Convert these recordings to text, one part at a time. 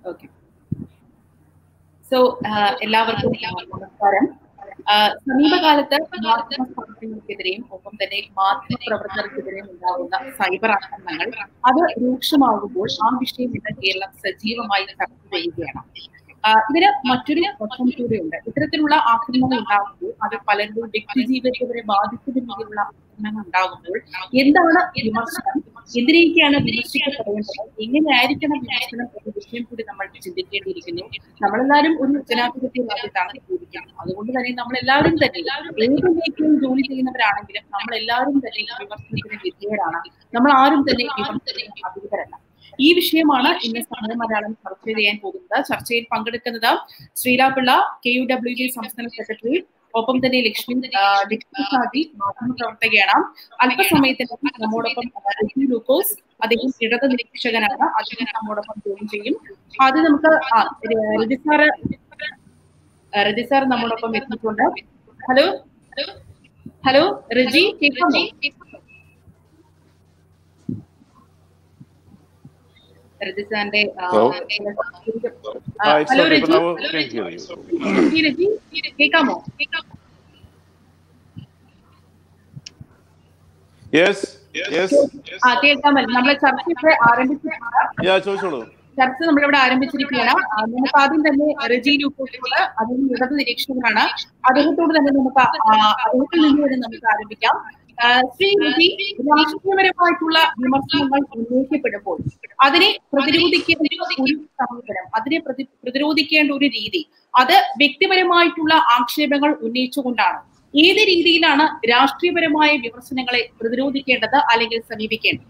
Okay so എല്ലാവർക്കും നമസ്കാരം സമീപകാലത്ത് മാധ്യമ സ്ഥാപനങ്ങൾക്കെതിരെയും ഒപ്പം തന്നെ മാധ്യമ പ്രവർത്തകർക്കെതിരെയും ഉണ്ടാകുന്ന സൈബർ ആക്രമണങ്ങൾ അത് രൂക്ഷമാകുമ്പോൾ ആ വിഷയം ഇന്ന് കേരളം സജീവമായി ചർച്ച ചെയ്യുകയാണ് ഇതിന് മറ്റൊരു വശം കൂടെയുണ്ട് ഇത്തരത്തിലുള്ള ആക്രമണങ്ങൾ ഉണ്ടാകുമ്പോൾ അത് പലരുടെയും വ്യക്തി ജീവിതത്തെ വരെ ബാധിക്കുന്ന രീതിയിലുള്ള ആക്രമണങ്ങൾ ഉണ്ടാകുമ്പോൾ എന്താണ് വിമർശനം എന്തിനേക്കാണ് വിമർശിക്കപ്പെടേണ്ടത് എങ്ങനെയായിരിക്കണം വിമർശനം എന്ന വിഷയം കൂടി നമ്മൾ ചിന്തിക്കേണ്ടിയിരിക്കുന്നു നമ്മളെല്ലാവരും ഒരു ജനാധിപത്യ രാജ്യത്താണ് ജീവിക്കുന്നത് അതുകൊണ്ട് തന്നെ നമ്മളെല്ലാവരും തന്നെ ഏത് മേഖലയിൽ ജോലി ചെയ്യുന്നവരാണെങ്കിലും നമ്മളെല്ലാവരും തന്നെ വിമർശനത്തിന് വിധേയരാണ് നമ്മൾ ആരും തന്നെ വിമർശനത്തിന് അധികരല്ല ഈ വിഷയമാണ് ഇന്ന് സമയ മലയാളം ചർച്ച ചെയ്യാൻ പോകുന്നത് ചർച്ചയിൽ പങ്കെടുക്കുന്നത് ശ്രീരാപിള്ള കെ യു ഡബ്ല്യു ജി സംസ്ഥാന സെക്രട്ടറി ഒപ്പം തന്നെ ലക്ഷ്മി ലക്ഷ്മി ഷാജി മാധ്യമ പ്രവർത്തകയാണ് അല്പസമയത്തിനകം നമ്മോടൊപ്പം രജി ലൂക്കോസ് അദ്ദേഹം ഇടത് നിരീക്ഷകനാണ് അദ്ദേഹം നമ്മോടൊപ്പം ജോയിൻ ചെയ്യും ആദ്യം നമുക്ക് രജി സാറ് രജി സാർ നമ്മോടൊപ്പം എത്തിയിട്ടുണ്ട് ഹലോ ഹലോ രജി കേൾക്കാമോ രജിസാന്റെ ഹലോ രജി രജി കേൾക്കാമോ ആ കേൾക്കാമല്ലോ നമ്മളെ ചർച്ച ഇവിടെ ആരംഭിച്ചിട്ടുണ്ട് ചർച്ച നമ്മളിവിടെ ആരംഭിച്ചിരിക്കുകയാണ് നമുക്ക് ആദ്യം തന്നെ റെജി ലൂക്കോസിനോട് അദ്ദേഹം ഇടത് നിരീക്ഷകനാണ് അദ്ദേഹത്തോട് തന്നെ നമുക്ക് അദ്ദേഹത്തിൽ നിന്ന് തന്നെ നമുക്ക് ആരംഭിക്കാം ശ്രീ രജി രാഷ്ട്രീയപരമായിട്ടുള്ള വിമർശനങ്ങൾ ഉന്നയിക്കപ്പെടുമ്പോൾ അതിനെ പ്രതിരോധിക്കേണ്ട ഒരു സമീപനം അതിനെ പ്രതിരോധിക്കേണ്ട ഒരു രീതി അത് വ്യക്തിപരമായിട്ടുള്ള ആക്ഷേപങ്ങൾ ഉന്നയിച്ചുകൊണ്ടാണ് ഏത് രീതിയിലാണ് രാഷ്ട്രീയപരമായ വിമർശനങ്ങളെ പ്രതിരോധിക്കേണ്ടത് അല്ലെങ്കിൽ സമീപിക്കേണ്ടത്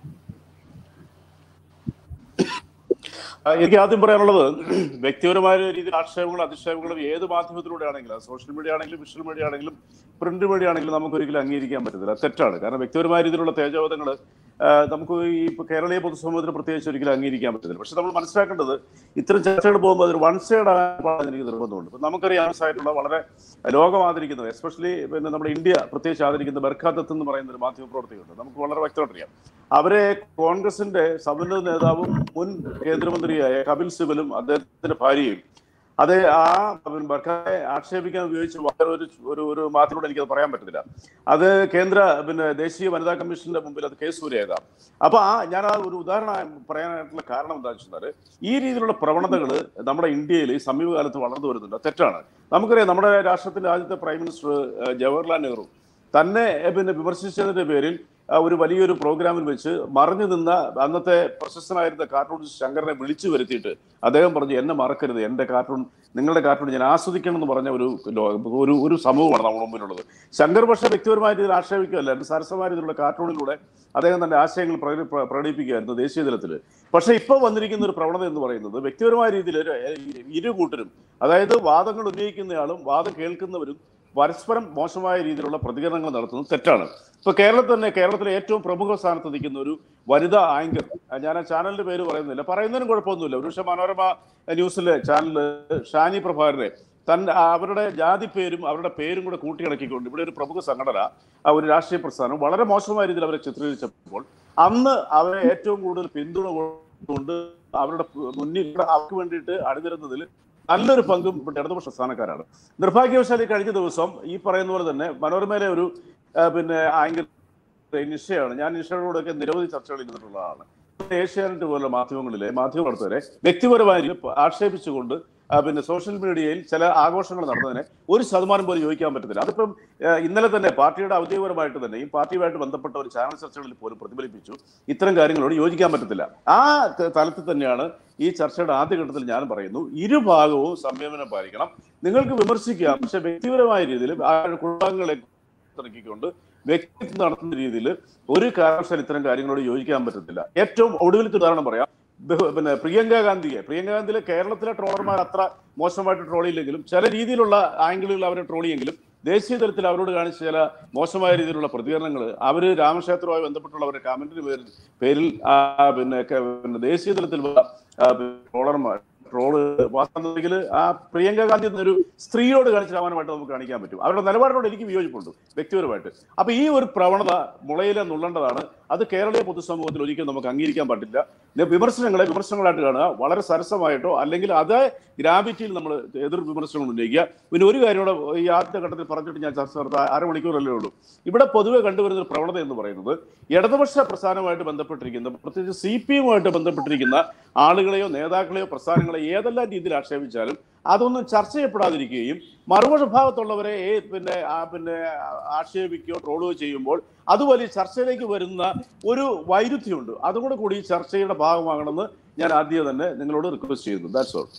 എനിക്ക് ആദ്യം പറയാനുള്ളത് വ്യക്തിപരമായ രീതിയിൽ ആക്ഷേപങ്ങളും അധിക്ഷേപങ്ങളും ഏത് മാധ്യമത്തിലൂടെ ആണെങ്കിലും സോഷ്യൽ മീഡിയ ആണെങ്കിലും വിഷ്വൽ മീഡിയ ആണെങ്കിലും പ്രിന്റ് മീഡിയ ആണെങ്കിലും നമുക്ക് ഒരിക്കലും അംഗീകരിക്കാൻ പറ്റത്തില്ല തെറ്റാണ് കാരണം വ്യക്തിപരമായ രീതിയിലുള്ള തേജോവധങ്ങൾ നമുക്ക് ഈ കേരളീയ പൊതുസമൂഹത്തിന് പ്രത്യേകിച്ച് ഒരിക്കലും അംഗീകരിക്കാൻ പറ്റത്തില്ല പക്ഷെ നമ്മൾ മനസ്സിലാക്കേണ്ടത് ഇത്തരം ചർച്ചകൾ പോകുമ്പോൾ അതൊരു വൺ സൈഡ് ആകാൻ എനിക്ക് നിർബന്ധമുണ്ട് ഇപ്പം നമുക്കറിയാം ആയിട്ടുള്ള വളരെ ലോകം ആദരിക്കുന്നത് എസ്പെഷ്യലി പിന്നെ നമ്മുടെ ഇന്ത്യ പ്രത്യേകിച്ച് ആദരിക്കുന്ന ബർഖാദത്ത് എന്ന് പറയുന്ന ഒരു മാധ്യമ പ്രവർത്തകരുണ്ട് നമുക്ക് വളരെ വ്യക്തമായിട്ടറിയാം അവരെ കോൺഗ്രസിന്റെ സമുന്നത നേതാവും മുൻ കേന്ദ്രമന്ത്രിയായ കപിൽ സിബലും അദ്ദേഹത്തിന്റെ ഭാര്യയും അത് ആ ബർഖാനെ ആക്ഷേപിക്കാൻ ഉപയോഗിച്ച വളരെ ഒരു ഒരു ഒരു മാധ്യമോട് എനിക്കത് പറയാൻ പറ്റുന്നില്ല അത് കേന്ദ്ര പിന്നെ ദേശീയ വനിതാ കമ്മീഷന്റെ മുമ്പിൽ അത് കേസ് വരെയാകാം അപ്പൊ ആ ഞാൻ ആ ഒരു ഉദാഹരണം പറയാനായിട്ടുള്ള കാരണം എന്താണെന്ന് വെച്ചാൽ ഈ രീതിയിലുള്ള പ്രവണതകൾ നമ്മുടെ ഇന്ത്യയിൽ ഈ സമീപകാലത്ത് വളർന്നു വരുന്നുണ്ട് തെറ്റാണ് നമുക്കറിയാം നമ്മുടെ രാഷ്ട്രത്തിന്റെ ആദ്യത്തെ പ്രൈം മിനിസ്റ്റർ ജവഹർലാൽ നെഹ്റു തന്നെ പിന്നെ വിമർശിച്ചതിന്റെ പേരിൽ ഒരു വലിയൊരു പ്രോഗ്രാമിൽ വെച്ച് മറഞ്ഞു നിന്ന അന്നത്തെ പ്രശസ്തനായിരുന്ന കാർട്ടൂണിസ്റ്റ് ശങ്കറിനെ വിളിച്ചു വരുത്തിയിട്ട് അദ്ദേഹം പറഞ്ഞു എന്നെ മറക്കരുത് എൻ്റെ കാർട്ടൂൺ നിങ്ങളുടെ കാർട്ടൂൺ ഞാൻ ആസ്വദിക്കണം എന്ന് പറഞ്ഞ ഒരു ഒരു ഒരു സമൂഹമാണ് നമ്മുടെ മുമ്പിലുള്ളത് ശങ്കർ പക്ഷേ വ്യക്തിപരമായ രീതിയിൽ ആക്ഷേപിക്കുകയല്ല സരസമായ രീതിയിലുള്ള കാർട്ടൂണിലൂടെ അദ്ദേഹം തന്റെ ആശയങ്ങൾ പ്രകടിപ്പിക്കുകയായിരുന്നു ദേശീയ തലത്തിൽ പക്ഷേ ഇപ്പോൾ വന്നിരിക്കുന്ന ഒരു പ്രവണത എന്ന് പറയുന്നത് വ്യക്തിപരമായ രീതിയിൽ ഇരു കൂട്ടരും അതായത് വാദങ്ങൾ ഉന്നയിക്കുന്നയാളും വാദം കേൾക്കുന്നവരും പരസ്പരം മോശമായ രീതിയിലുള്ള പ്രതികരണങ്ങൾ നടത്തുന്നത് തെറ്റാണ് ഇപ്പൊ കേരളത്തിൽ തന്നെ കേരളത്തിലെ ഏറ്റവും പ്രമുഖ സ്ഥാനത്ത് നിൽക്കുന്ന ഒരു വനിതാ ആങ്കർ ഞാൻ ആ ചാനലിന്റെ പേര് പറയുന്നില്ല പറയുന്നതിനും കുഴപ്പമൊന്നുമില്ല ഒരു പക്ഷേ മനോരമ ന്യൂസിലെ ചാനല് ഷാനി പ്രഭാകരനെ തന്റെ അവരുടെ ജാതി പേരും അവരുടെ പേരും കൂടെ കൂട്ടിയിണക്കിക്കൊണ്ട് ഇവിടെ ഒരു പ്രമുഖ സംഘടന ഒരു രാഷ്ട്രീയ പ്രസ്ഥാനം വളരെ മോശമായ രീതിയിൽ അവരെ ചിത്രീകരിച്ചപ്പോൾ അന്ന് അവരെ ഏറ്റവും കൂടുതൽ പിന്തുണ കൊണ്ട് അവരുടെ മുന്നിൽ അവർക്ക് വേണ്ടിയിട്ട് അണിനിരുന്നതിൽ നല്ലൊരു പങ്കും ഇടതുപക്ഷ സ്ഥാനക്കാരാണ് നിർഭാഗ്യവശാൽ കഴിഞ്ഞ ദിവസം ഈ പറയുന്ന പോലെ തന്നെ മനോരമയിലെ ഒരു പിന്നെ ആങ്കർ നിശ്ചയമാണ് ഞാൻ നിശ്ചയോടൊക്കെ നിരവധി ചർച്ചകൾ ഇരുന്നിട്ടുള്ളതാണ് ഏഷ്യാനെറ്റ് പോലുള്ള മാധ്യമങ്ങളിലെ മാധ്യമ പ്രവർത്തകരെ വ്യക്തിപരമായി ആക്ഷേപിച്ചുകൊണ്ട് പിന്നെ സോഷ്യൽ മീഡിയയിൽ ചില ആഘോഷങ്ങൾ നടന്നതിനെ ഒരു ശതമാനം പോലും യോജിക്കാൻ പറ്റത്തില്ല അതിപ്പം ഇന്നലെ തന്നെ പാർട്ടിയുടെ ഔദ്യോഗികപരമായിട്ട് തന്നെ ഈ പാർട്ടിയുമായിട്ട് ബന്ധപ്പെട്ട ഒരു ചാനൽ ചർച്ചകളിൽ പോലും പ്രതിഫലിപ്പിച്ചു ഇത്തരം കാര്യങ്ങളോട് യോജിക്കാൻ പറ്റത്തില്ല ആ തലത്തിൽ തന്നെയാണ് ഈ ചർച്ചയുടെ ആദ്യഘട്ടത്തിൽ ഞാൻ പറയുന്നു ഇരുഭാഗവും സംയമനം പാലിക്കണം നിങ്ങൾക്ക് വിമർശിക്കാം പക്ഷെ വ്യക്തിപരമായ രീതിയിൽ ആ കുടുംബാംഗങ്ങളെ ഇറക്കിക്കൊണ്ട് വ്യക്തിത്വം നടത്തുന്ന രീതിയിൽ ഒരു കാരണവശാലും ഇത്തരം കാര്യങ്ങളോട് യോജിക്കാൻ പറ്റത്തില്ല ഏറ്റവും ഒടുവിലത്തെ ഉദാഹരണം പറയാം പിന്നെ പ്രിയങ്ക ഗാന്ധിയെ പ്രിയങ്ക ഗാന്ധിയിലെ കേരളത്തിലെ ട്രോളർമാർ അത്ര മോശമായിട്ട് ട്രോളിയില്ലെങ്കിലും ചില രീതിയിലുള്ള ആംഗിളുകൾ അവരെ ട്രോളിയെങ്കിലും ദേശീയ തലത്തിൽ അവരോട് കാണിച്ച ചില മോശമായ രീതിയിലുള്ള പ്രതികരണങ്ങൾ അവർ രാമക്ഷേത്രവുമായി ബന്ധപ്പെട്ടുള്ള അവരുടെ കമന്റിന് പേരിൽ പേരിൽ പിന്നെ പിന്നെ ദേശീയ തലത്തിൽ ട്രോളർമാർ ട്രോള് വാസ്തവത്തിൽ ആ പ്രിയങ്ക ഗാന്ധി എന്നൊരു സ്ത്രീയോട് കാണിച്ച രാമായണമായിട്ട് നമുക്ക് കാണിക്കാൻ പറ്റും അവരുടെ നിലപാടിനോട് എനിക്ക് വിയോജിപ്പുണ്ട് വ്യക്തിപരമായിട്ട് അപ്പൊ ഈ ഒരു പ്രവണത മുളയിലെ നുള്ളേണ്ടതാണ് അത് കേരളീയ പൊതുസമൂഹത്തിൽ ഒരിക്കലും നമുക്ക് അംഗീകരിക്കാൻ പറ്റില്ല ഇത് വിമർശനങ്ങളെ വിമർശനങ്ങളായിട്ട് കാണുക വളരെ സരസമായിട്ടോ അല്ലെങ്കിൽ അതേ ഗ്രാവിറ്റിയിൽ നമ്മൾ എതിർ വിമർശനങ്ങൾ ഉന്നയിക്കുക പിന്നെ ഒരു കാര്യം കൂടെ ഈ ആദ്യ ഘട്ടത്തിൽ പറഞ്ഞിട്ട് ഞാൻ ചർച്ച നടത്താൻ അരമണിക്കൂറല്ലേ ഉള്ളൂ ഇവിടെ പൊതുവെ കണ്ടുവരുന്ന ഒരു പ്രവണത എന്ന് പറയുന്നത് ഇടതുപക്ഷ പ്രസ്ഥാനവുമായിട്ട് ബന്ധപ്പെട്ടിരിക്കുന്ന പ്രത്യേകിച്ച് സി പി എമ്മുമായിട്ട് ബന്ധപ്പെട്ടിരിക്കുന്ന ആളുകളെയോ നേതാക്കളെയോ പ്രസ്ഥാനങ്ങളെയോ ഏതെല്ലാം രീതിയിൽ ആക്ഷേപിച്ചാലും അതൊന്നും ചർച്ച ചെയ്യപ്പെടാതിരിക്കുകയും മറുപക്ഷ ഭാഗത്തുള്ളവരെ ഏ പിന്നെ ആ പിന്നെ ആക്ഷേപിക്കുകയോ ട്രോളുകയോ ചെയ്യുമ്പോൾ അത് വലിയ ചർച്ചയിലേക്ക് വരുന്ന ഒരു വൈരുദ്ധ്യമുണ്ട് അതും കൂടെ കൂടി ഈ ചർച്ചയുടെ ഭാഗമാകണമെന്ന് ഞാൻ ആദ്യം തന്നെ നിങ്ങളോട് റിക്വസ്റ്റ് ചെയ്യുന്നു ദാറ്റ്സ് ഓൾ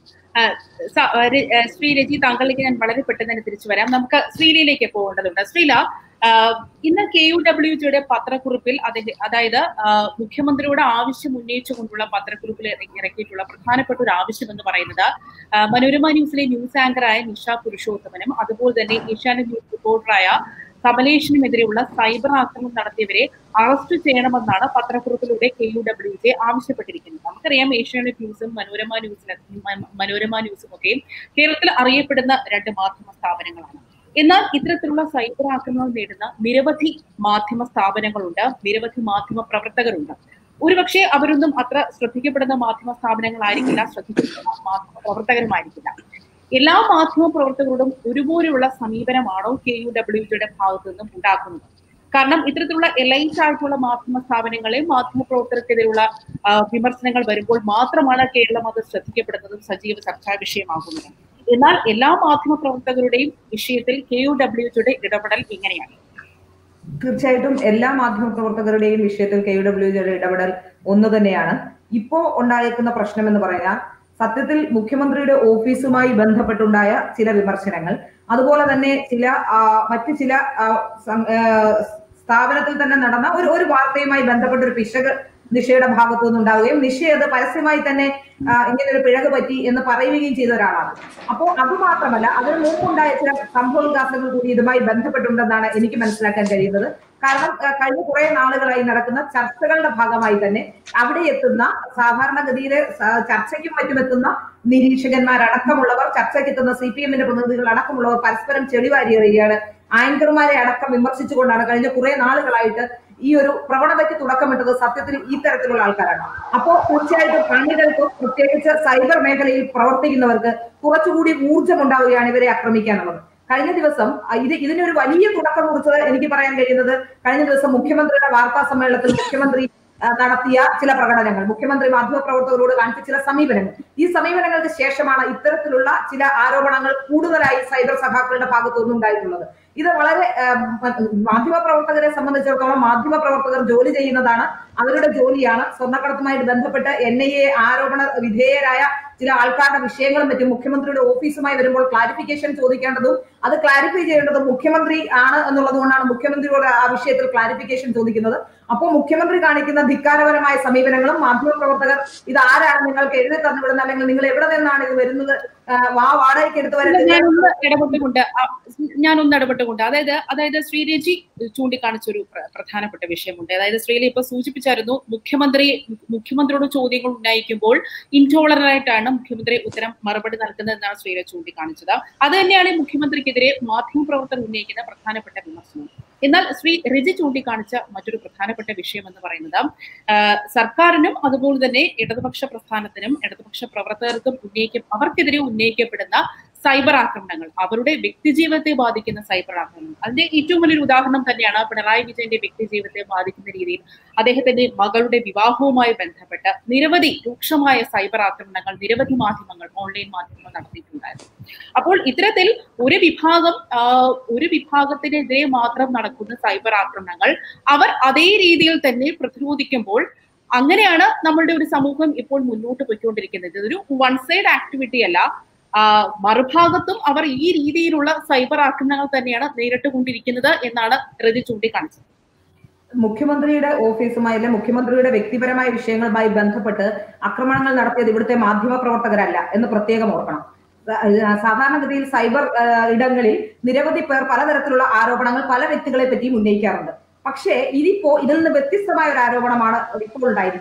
സ- ആ, ര- ആ, ശ്രീ രജി താങ്കളിലേക്ക് ഞാൻ വളരെ പെട്ടെന്ന് തന്നെ തിരിച്ചു വരാം നമുക്ക് ശ്രീലയിലേക്ക് പോകേണ്ടതുണ്ട് ശ്രീല ആ, ഇന്ന് കെ യു ഡബ്ല്യു ജിയുടെ പത്രക്കുറിപ്പിൽ അദ്ദേഹം അതായത് ആ, മുഖ്യമന്ത്രിയുടെ ആവശ്യം ഉന്നയിച്ചുകൊണ്ടുള്ള പത്രക്കുറിപ്പിൽ ഇറക്കി- ഇറക്കിയിട്ടുള്ള പ്രധാനപ്പെട്ട ഒരു ആവശ്യം എന്ന് പറയുന്നത് ആ, മനോരമ ന്യൂസിലെ ന്യൂസ് ആങ്കറായ നിഷ പുരുഷോത്തമനും അതുപോലെ തന്നെ ഏഷ്യാനെറ്റ് ന്യൂസ് റിപ്പോർട്ടറായ കമലേഷിനുമെതിരെയുള്ള സൈബർ ആക്രമണം നടത്തിയവരെ അറസ്റ്റ് ചെയ്യണമെന്നാണ് പത്രക്കുറിപ്പിലൂടെ കെ യു ഡബ്ല്യു ജെ ആവശ്യപ്പെട്ടിരിക്കുന്നത് നമുക്കറിയാം ഏഷ്യാനെറ്റ് ന്യൂസും മനോരമ ന്യൂസിലും മനോരമ ന്യൂസും ഒക്കെ കേരളത്തിൽ അറിയപ്പെടുന്ന രണ്ട് മാധ്യമ സ്ഥാപനങ്ങളാണ് എന്നാൽ ഇത്തരത്തിലുള്ള സൈബർ ആക്രമണം നേടുന്ന നിരവധി മാധ്യമ സ്ഥാപനങ്ങളുണ്ട് നിരവധി മാധ്യമ പ്രവർത്തകരുണ്ട് ഒരുപക്ഷെ അവരൊന്നും അത്ര ശ്രദ്ധിക്കപ്പെടുന്ന മാധ്യമ സ്ഥാപനങ്ങളായിരിക്കില്ല ശ്രദ്ധിക്കപ്പെടുന്ന മാധ്യമ പ്രവർത്തകരുമായിരിക്കില്ല എല്ലാ മാധ്യമ പ്രവർത്തകരോടും ഒരുപോലെയുള്ള സമീപനമാണോ കെ യു ഡബ്ല്യു ജിയുടെ ഭാഗത്തു നിന്നും ഉണ്ടാക്കുന്നത് കാരണം ഇത്തരത്തിലുള്ള എലൈറ്റ് ആയിട്ടുള്ള മാധ്യമ സ്ഥാപനങ്ങളെ മാധ്യമ പ്രവർത്തകർക്കെതിരെയുള്ള ആ, വിമർശനങ്ങൾ വരുമ്പോൾ മാത്രമാണ് കേരളം അത് ശ്രദ്ധിക്കപ്പെടുന്നതും സജീവ ചർച്ചാ വിഷയമാകുന്നതും എന്നാൽ എല്ലാ മാധ്യമ പ്രവർത്തകരുടെയും വിഷയത്തിൽ കെ യു ഡബ്ല്യു ജിയുടെ ഇടപെടൽ ഇങ്ങനെയാണ് തീർച്ചയായിട്ടും എല്ലാ മാധ്യമ പ്രവർത്തകരുടെയും വിഷയത്തിൽ കെ യു ഡബ്ല്യു ജിയുടെ ഇടപെടൽ ഒന്ന് തന്നെയാണ് ഇപ്പോ ഉണ്ടായേക്കുന്ന പ്രശ്നം എന്ന് പറഞ്ഞാൽ സത്യത്തിൽ മുഖ്യമന്ത്രിയുടെ ഓഫീസുമായി ബന്ധപ്പെട്ടുണ്ടായ ചില വിമർശനങ്ങൾ അതുപോലെ തന്നെ ചില ആ, മറ്റ് ചില ആ, സം- ആ, സ്ഥാപനത്തിൽ തന്നെ നടന്ന ഒരു ഒരു വാർത്തയുമായി ബന്ധപ്പെട്ട ഒരു പിശക് നിഷയുടെ ഭാഗത്തു നിന്നുണ്ടാവുകയും നിഷ അത് പരസ്യമായി തന്നെ ആ, ഇങ്ങനെ ഒരു പിഴക് പറ്റി എന്ന് പറയുകയും ചെയ്ത ഒരാളാണ് അപ്പോൾ അത് മാത്രമല്ല അതിന് മുമ്പുണ്ടായ ചില സംഭവ വികാസങ്ങൾ കൂടി ഇതുമായി ബന്ധപ്പെട്ടുണ്ടെന്നാണ് എനിക്ക് മനസ്സിലാക്കാൻ കഴിയുന്നത് കാരണം ആ, കഴിഞ്ഞ കുറെ നാളുകളായി നടക്കുന്ന ചർച്ചകളുടെ ഭാഗമായി തന്നെ അവിടെ എത്തുന്ന സാധാരണഗതിയിലെ സ- ചർച്ചയ്ക്കും മറ്റും എത്തുന്ന നിരീക്ഷകന്മാരടക്കമുള്ളവർ ചർച്ചയ്ക്ക് എത്തുന്ന സി പി എമ്മിന്റെ പ്രതിനിധികൾ അടക്കമുള്ളവർ പരസ്പരം ചെളിവാരി എറിയുകയാണ് ആങ്കർമാരെ അടക്കം വിമർശിച്ചുകൊണ്ടാണ് കഴിഞ്ഞ കുറെ നാളുകളായിട്ട് ഈ ഒരു പ്രവണതയ്ക്ക് തുടക്കമിട്ടത് സത്യത്തിൽ ഈ തരത്തിലുള്ള ആൾക്കാരാണ് അപ്പോ തീർച്ചയായിട്ടും അണികൾക്കും പ്രത്യേകിച്ച് സൈബർ മേഖലയിൽ പ്രവർത്തിക്കുന്നവർക്ക് കുറച്ചുകൂടി ഊർജ്ജം ഉണ്ടാവുകയാണ് ഇവരെ ആക്രമിക്കാനുള്ളത് കഴിഞ്ഞ ദിവസം അഹ് ഇത് ഇതിനൊരു വലിയ തുടക്കം കുറിച്ചത് എനിക്ക് പറയാൻ കഴിയുന്നത് കഴിഞ്ഞ ദിവസം മുഖ്യമന്ത്രിയുടെ വാർത്താ സമ്മേളനത്തിൽ മുഖ്യമന്ത്രി അഹ് നടത്തിയ ചില പ്രകടനങ്ങൾ മുഖ്യമന്ത്രി മാധ്യമപ്രവർത്തകരോട് കാണിച്ച ചില സമീപനങ്ങൾ ഈ സമീപനങ്ങൾക്ക് ശേഷമാണ് ഇത്തരത്തിലുള്ള ചില ആരോപണങ്ങൾ കൂടുതലായി സൈബർ സഖാക്കളുടെ ഭാഗത്തു നിന്നുണ്ടായിട്ടുള്ളത് ഇത് വളരെ മാധ്യമ പ്രവർത്തകരെ സംബന്ധിച്ചിടത്തോളം മാധ്യമ പ്രവർത്തകർ ജോലി ചെയ്യുന്നതാണ് അവരുടെ ജോലിയാണ് സ്വർണ്ണക്കടത്തുമായിട്ട് ബന്ധപ്പെട്ട് എൻ ഐ എ ആരോപണ വിധേയരായ ചില ആൾക്കാരുടെ വിഷയങ്ങളും മറ്റും മുഖ്യമന്ത്രിയുടെ ഓഫീസുമായി വരുമ്പോൾ ക്ലാരിഫിക്കേഷൻ ചോദിക്കേണ്ടതും അത് ക്ലാരിഫൈ ചെയ്യേണ്ടതും മുഖ്യമന്ത്രി ആണ് എന്നുള്ളത് കൊണ്ടാണ് മുഖ്യമന്ത്രിയോട് ആ വിഷയത്തിൽ ക്ലാരിഫിക്കേഷൻ ചോദിക്കുന്നത് അപ്പോൾ മുഖ്യമന്ത്രി കാണിക്കുന്ന ധിക്കാരപരമായ സമീപനങ്ങളും മാധ്യമ പ്രവർത്തകർ ഇത് ആരാണ് നിങ്ങൾക്ക് എഴുതി തന്നുവിടുന്നത് അല്ലെങ്കിൽ നിങ്ങൾ എവിടെ നിന്നാണ് ഇത് വരുന്നത് ആ, വാ വാടകയ്ക്ക് എടുത്ത് വരട്ടെ ഞാനൊന്ന് ഇടപെട്ടുകൊണ്ട് ആ, ഞാനൊന്ന് ഇടപെട്ടുകൊണ്ട് അതായത് അതായത് ശ്രീരജി ചൂണ്ടിക്കാണിച്ച ഒരു പ്ര- പ്രധാനപ്പെട്ട വിഷയമുണ്ട് അതായത് ശ്രീല ഇപ്പൊ സൂചിപ്പിച്ചായിരുന്നു മുഖ്യമന്ത്രി മുഖ്യമന്ത്രിയോട് ചോദ്യങ്ങൾ ഉന്നയിക്കുമ്പോൾ ഇൻടോളറന്റ് ആയിട്ടാണ് മുഖ്യമന്ത്രി ഉത്തരം മറുപടി നൽകുന്നതെന്നാണ് ശ്രീല ചൂണ്ടിക്കാണിച്ചത് അത് തന്നെയാണ് ഈ മുഖ്യമന്ത്രിക്കെതിരെ മാധ്യമപ്രവർത്തകർ ഉന്നയിക്കുന്ന പ്രധാനപ്പെട്ട വിമർശനം എന്നാൽ ശ്രീ രജി ചൂണ്ടിക്കാണിച്ച മറ്റൊരു പ്രധാനപ്പെട്ട വിഷയം എന്ന് പറയുന്നത് ആ, സർക്കാരിനും അതുപോലെ തന്നെ ഇടതുപക്ഷ പ്രസ്ഥാനത്തിനും ഇടതുപക്ഷ പ്രവർത്തകർക്കും ഉന്നയിക്കും അവർക്കെതിരെ ഉന്നയിക്കപ്പെടുന്ന സൈബർ ആക്രമണങ്ങൾ അവരുടെ വ്യക്തിജീവിതത്തെ ബാധിക്കുന്ന സൈബർ ആക്രമണം അതിന്റെ ഏറ്റവും വലിയൊരു ഉദാഹരണം തന്നെയാണ് പിണറായി വിജയന്റെ വ്യക്തിജീവിതത്തെ ബാധിക്കുന്ന രീതിയിൽ അദ്ദേഹത്തിന്റെ മകളുടെ വിവാഹവുമായി ബന്ധപ്പെട്ട് നിരവധി രൂക്ഷമായ സൈബർ ആക്രമണങ്ങൾ നിരവധി മാധ്യമങ്ങൾ ഓൺലൈൻ മാധ്യമങ്ങൾ നടത്തിയിട്ടുണ്ടായിരുന്നു അപ്പോൾ ഇത്തരത്തിൽ ഒരു വിഭാഗം ആ, ഒരു വിഭാഗത്തിനെതിരെ മാത്രം നടക്കുന്ന സൈബർ ആക്രമണങ്ങൾ അവർ അതേ രീതിയിൽ തന്നെ പ്രതിരോധിക്കുമ്പോൾ അങ്ങനെയാണ് നമ്മളുടെ ഒരു സമൂഹം ഇപ്പോൾ മുന്നോട്ട് പോയിക്കൊണ്ടിരിക്കുന്നത് ഇതൊരു വൺ സൈഡ് ആക്ടിവിറ്റി അല്ല ആ, മറുഭാഗത്തും അവർ ഈ രീതിയിലുള്ള സൈബർ ആക്രമണങ്ങൾ തന്നെയാണ് നേരിട്ട് കൊണ്ടിരിക്കുന്നത് എന്നാണ് രജി ചൂണ്ടിക്കാണിച്ചത് മുഖ്യമന്ത്രിയുടെ ഓഫീസുമായി അല്ലെങ്കിൽ മുഖ്യമന്ത്രിയുടെ വ്യക്തിപരമായ വിഷയങ്ങളുമായി ബന്ധപ്പെട്ട് ആക്രമണങ്ങൾ നടത്തിയത് ഇവിടുത്തെ മാധ്യമ പ്രവർത്തകരല്ല എന്ന് പ്രത്യേകം ഓർക്കണം സ- സാധാരണഗതിയിൽ സൈബർ ആ, ഇടങ്ങളിൽ നിരവധി പേർ പലതരത്തിലുള്ള ആരോപണങ്ങൾ പല വ്യക്തികളെ പറ്റിയും ഉന്നയിക്കാറുണ്ട് പക്ഷേ ഇതിപ്പോ ഇതിൽ നിന്ന് വ്യത്യസ്തമായ ഒരു ആരോപണമാണ് ഇപ്പോൾ ഉണ്ടായിരിക്കുന്നത്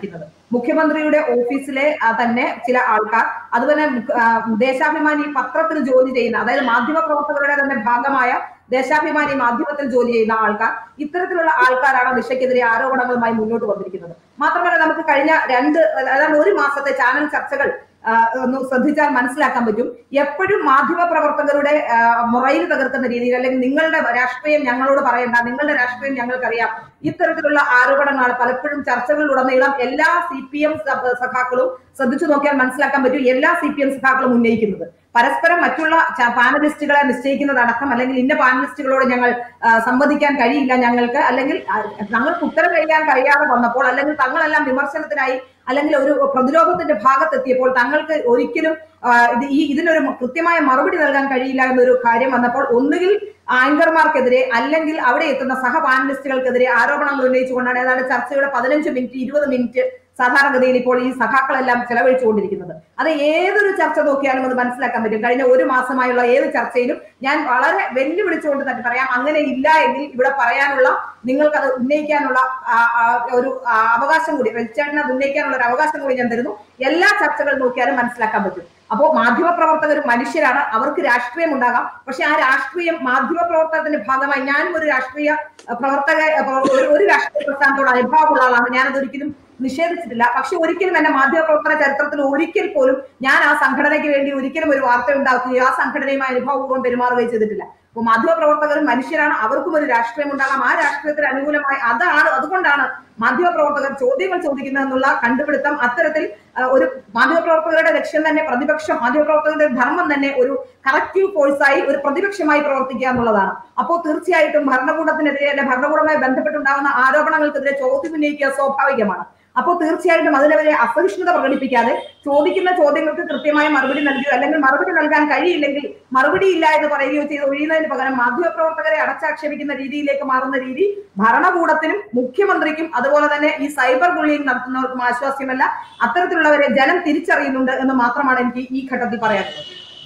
മുഖ്യമന്ത്രിയുടെ ഓഫീസിലെ ആ, തന്നെ ചില ആൾക്കാർ അതുപോലെ മുഖ- ആ, ദേശാഭിമാനി പത്രത്തിൽ ജോലി ചെയ്യുന്ന അതായത് മാധ്യമ പ്രവർത്തകരുടെ തന്നെ ഭാഗമായ ദേശാഭിമാനി മാധ്യമത്തിൽ ജോലി ചെയ്യുന്ന ആൾക്കാർ ഇത്തരത്തിലുള്ള ആൾക്കാരാണ് നിഷയ്ക്കെതിരെ ആരോപണങ്ങളുമായി മുന്നോട്ട് വന്നിരിക്കുന്നത് മാത്രമല്ല നമുക്ക് കഴിഞ്ഞ രണ്ട് അതായത് ഒരു മാസത്തെ ചാനൽ ചർച്ചകൾ ആ, ഒന്ന് ശ്രദ്ധിച്ചാൽ മനസ്സിലാക്കാൻ പറ്റും എപ്പോഴും മാധ്യമ പ്രവർത്തകരുടെ മുറയിൽ തകർക്കുന്ന രീതിയിൽ അല്ലെങ്കിൽ നിങ്ങളുടെ രാഷ്ട്രീയം ഞങ്ങളോട് പറയണ്ട നിങ്ങളുടെ രാഷ്ട്രീയം ഞങ്ങൾക്കറിയാം ഇത്തരത്തിലുള്ള ആരോപണങ്ങളാണ് പലപ്പോഴും ചർച്ചകളിലുടനീളം എല്ലാ സി പി എം സഖാക്കളും ശ്രദ്ധിച്ചു നോക്കിയാൽ മനസ്സിലാക്കാൻ പറ്റും എല്ലാ സി പി എം സഖാക്കളും ഉന്നയിക്കുന്നത് പരസ്പരം മറ്റുള്ള ച- പാനലിസ്റ്റുകളെ നിശ്ചയിക്കുന്നതടക്കം അല്ലെങ്കിൽ ഇന്ന പാനലിസ്റ്റുകളോട് ഞങ്ങൾ ആ, സംവദിക്കാൻ കഴിയില്ല ഞങ്ങൾക്ക് അല്ലെങ്കിൽ ആ, ഞങ്ങൾക്ക് ഉത്തരം കഴിയാൻ കഴിയാതെ വന്നപ്പോൾ അല്ലെങ്കിൽ തങ്ങളെല്ലാം വിമർശനത്തിനായി അല്ലെങ്കിൽ ഒരു പ്രതിരോധത്തിന്റെ ഭാഗത്തെത്തിയപ്പോൾ തങ്ങൾക്ക് ഒരിക്കലും ആ, ഇത് ഈ ഇതിനൊരു കൃത്യമായ മറുപടി നൽകാൻ കഴിയില്ല എന്നൊരു കാര്യം വന്നപ്പോൾ ഒന്നുകിൽ ആങ്കർമാർക്കെതിരെ അല്ലെങ്കിൽ അവിടെ എത്തുന്ന സഹ പാനലിസ്റ്റുകൾക്കെതിരെ ആരോപണങ്ങൾ ഉന്നയിച്ചുകൊണ്ടാണ് ഏതാണ്ട് ചർച്ചയുടെ പതിനഞ്ച് മിനിറ്റ് ഇരുപത് മിനിറ്റ് സാധാരണഗതിയിൽ ഇപ്പോൾ ഈ സഖാക്കളെല്ലാം ചെലവഴിച്ചുകൊണ്ടിരിക്കുന്നത് അത് ഏതൊരു ചർച്ച നോക്കിയാലും അത് മനസ്സിലാക്കാൻ പറ്റും കഴിഞ്ഞ ഒരു മാസമായുള്ള ഏത് ചർച്ചയിലും ഞാൻ വളരെ വെല്ലുവിളിച്ചുകൊണ്ട് തന്നെ പറയാം അങ്ങനെ ഇല്ല എങ്കിൽ ഇവിടെ പറയാനുള്ള നിങ്ങൾക്കത് ഉന്നയിക്കാനുള്ള ആ, ആ, ഒരു ആ, അവകാശം കൂടി വെളിച്ചേട്ടന് അത് ഉന്നയിക്കാനുള്ള ഒരു അവകാശം കൂടി ഞാൻ തരുന്നു എല്ലാ ചർച്ചകൾ നോക്കിയാലും മനസ്സിലാക്കാൻ പറ്റും അപ്പോൾ മാധ്യമപ്രവർത്തകർ മനുഷ്യരാണ് അവർക്ക് രാഷ്ട്രീയം ഉണ്ടാകാം പക്ഷെ ആ രാഷ്ട്രീയം മാധ്യമപ്രവർത്തനത്തിന്റെ ഭാഗമായി ഞാനും ഒരു രാഷ്ട്രീയ അഹ്, പ്രവർത്തക അഹ്, ഒരു- ഒരു രാഷ്ട്രീയ പ്രസ്ഥാനത്തോട് അനുഭവമുള്ള ആളാണ് ഞാനത് ഒരിക്കലും നിഷേധിച്ചിട്ടില്ല പക്ഷെ ഒരിക്കലും എന്റെ മാധ്യമപ്രവർത്തന ചരിത്രത്തിൽ ഒരിക്കൽ പോലും ഞാൻ ആ സംഘടനയ്ക്ക് വേണ്ടി ഒരിക്കലും ഒരു വാർത്ത ഉണ്ടാക്കുകയോ ആ സംഘടനയുമായി അനുഭവപൂർവ്വം പെരുമാറുകയോ ചെയ്തിട്ടില്ല അപ്പൊ മാധ്യമപ്രവർത്തകരും മനുഷ്യരാണ് അവർക്കും ഒരു രാഷ്ട്രീയം ഉണ്ടാകാം ആ രാഷ്ട്രീയത്തിന് അനുകൂലമായി അതാണ് അതുകൊണ്ടാണ് മാധ്യമപ്രവർത്തകർ ചോദ്യങ്ങൾ ചോദിക്കുന്നത് എന്നുള്ള കണ്ടുപിടുത്തം അത്തരത്തിൽ ആ, ഒരു മാധ്യമപ്രവർത്തകരുടെ ലക്ഷ്യം തന്നെ പ്രതിപക്ഷം മാധ്യമപ്രവർത്തകരുടെ ധർമ്മം തന്നെ ഒരു കറക്റ്റീവ് ഫോഴ്സായി ഒരു പ്രതിപക്ഷമായി പ്രവർത്തിക്കുക എന്നുള്ളതാണ് അപ്പോൾ തീർച്ചയായിട്ടും ഭരണകൂടത്തിനെതിരെ അല്ലെ ഭരണകൂടവുമായി ബന്ധപ്പെട്ടുണ്ടാകുന്ന ആരോപണങ്ങൾക്കെതിരെ ചോദ്യം ഉന്നയിക്കുക സ്വാഭാവികമാണ് അപ്പോൾ തീർച്ചയായിട്ടും അതിനെതിരെ അസഹിഷ്ണുത പ്രകടിപ്പിക്കാതെ ചോദിക്കുന്ന ചോദ്യങ്ങൾക്ക് കൃത്യമായ മറുപടി നൽകുകയോ അല്ലെങ്കിൽ മറുപടി നൽകാൻ കഴിയില്ലെങ്കിൽ മറുപടി ഇല്ല എന്ന് പറയുകയോ ചെയ്ത് ഒഴിയുന്നതിന് പകരം മാധ്യമപ്രവർത്തകരെ അടച്ചാക്ഷേപിക്കുന്ന രീതിയിലേക്ക് മാറുന്ന രീതി ഭരണകൂടത്തിനും മുഖ്യമന്ത്രിക്കും അതുപോലെ തന്നെ ഈ സൈബർ ബുള്ളിങ് നടത്തുന്നവർക്കും ആശ്വാസ്യമല്ല അത്തരത്തിലുള്ളവരെ ജനം തിരിച്ചറിയുന്നുണ്ട് എന്ന് മാത്രമാണ് എനിക്ക് ഈ ഘട്ടത്തിൽ പറയാനുള്ളത്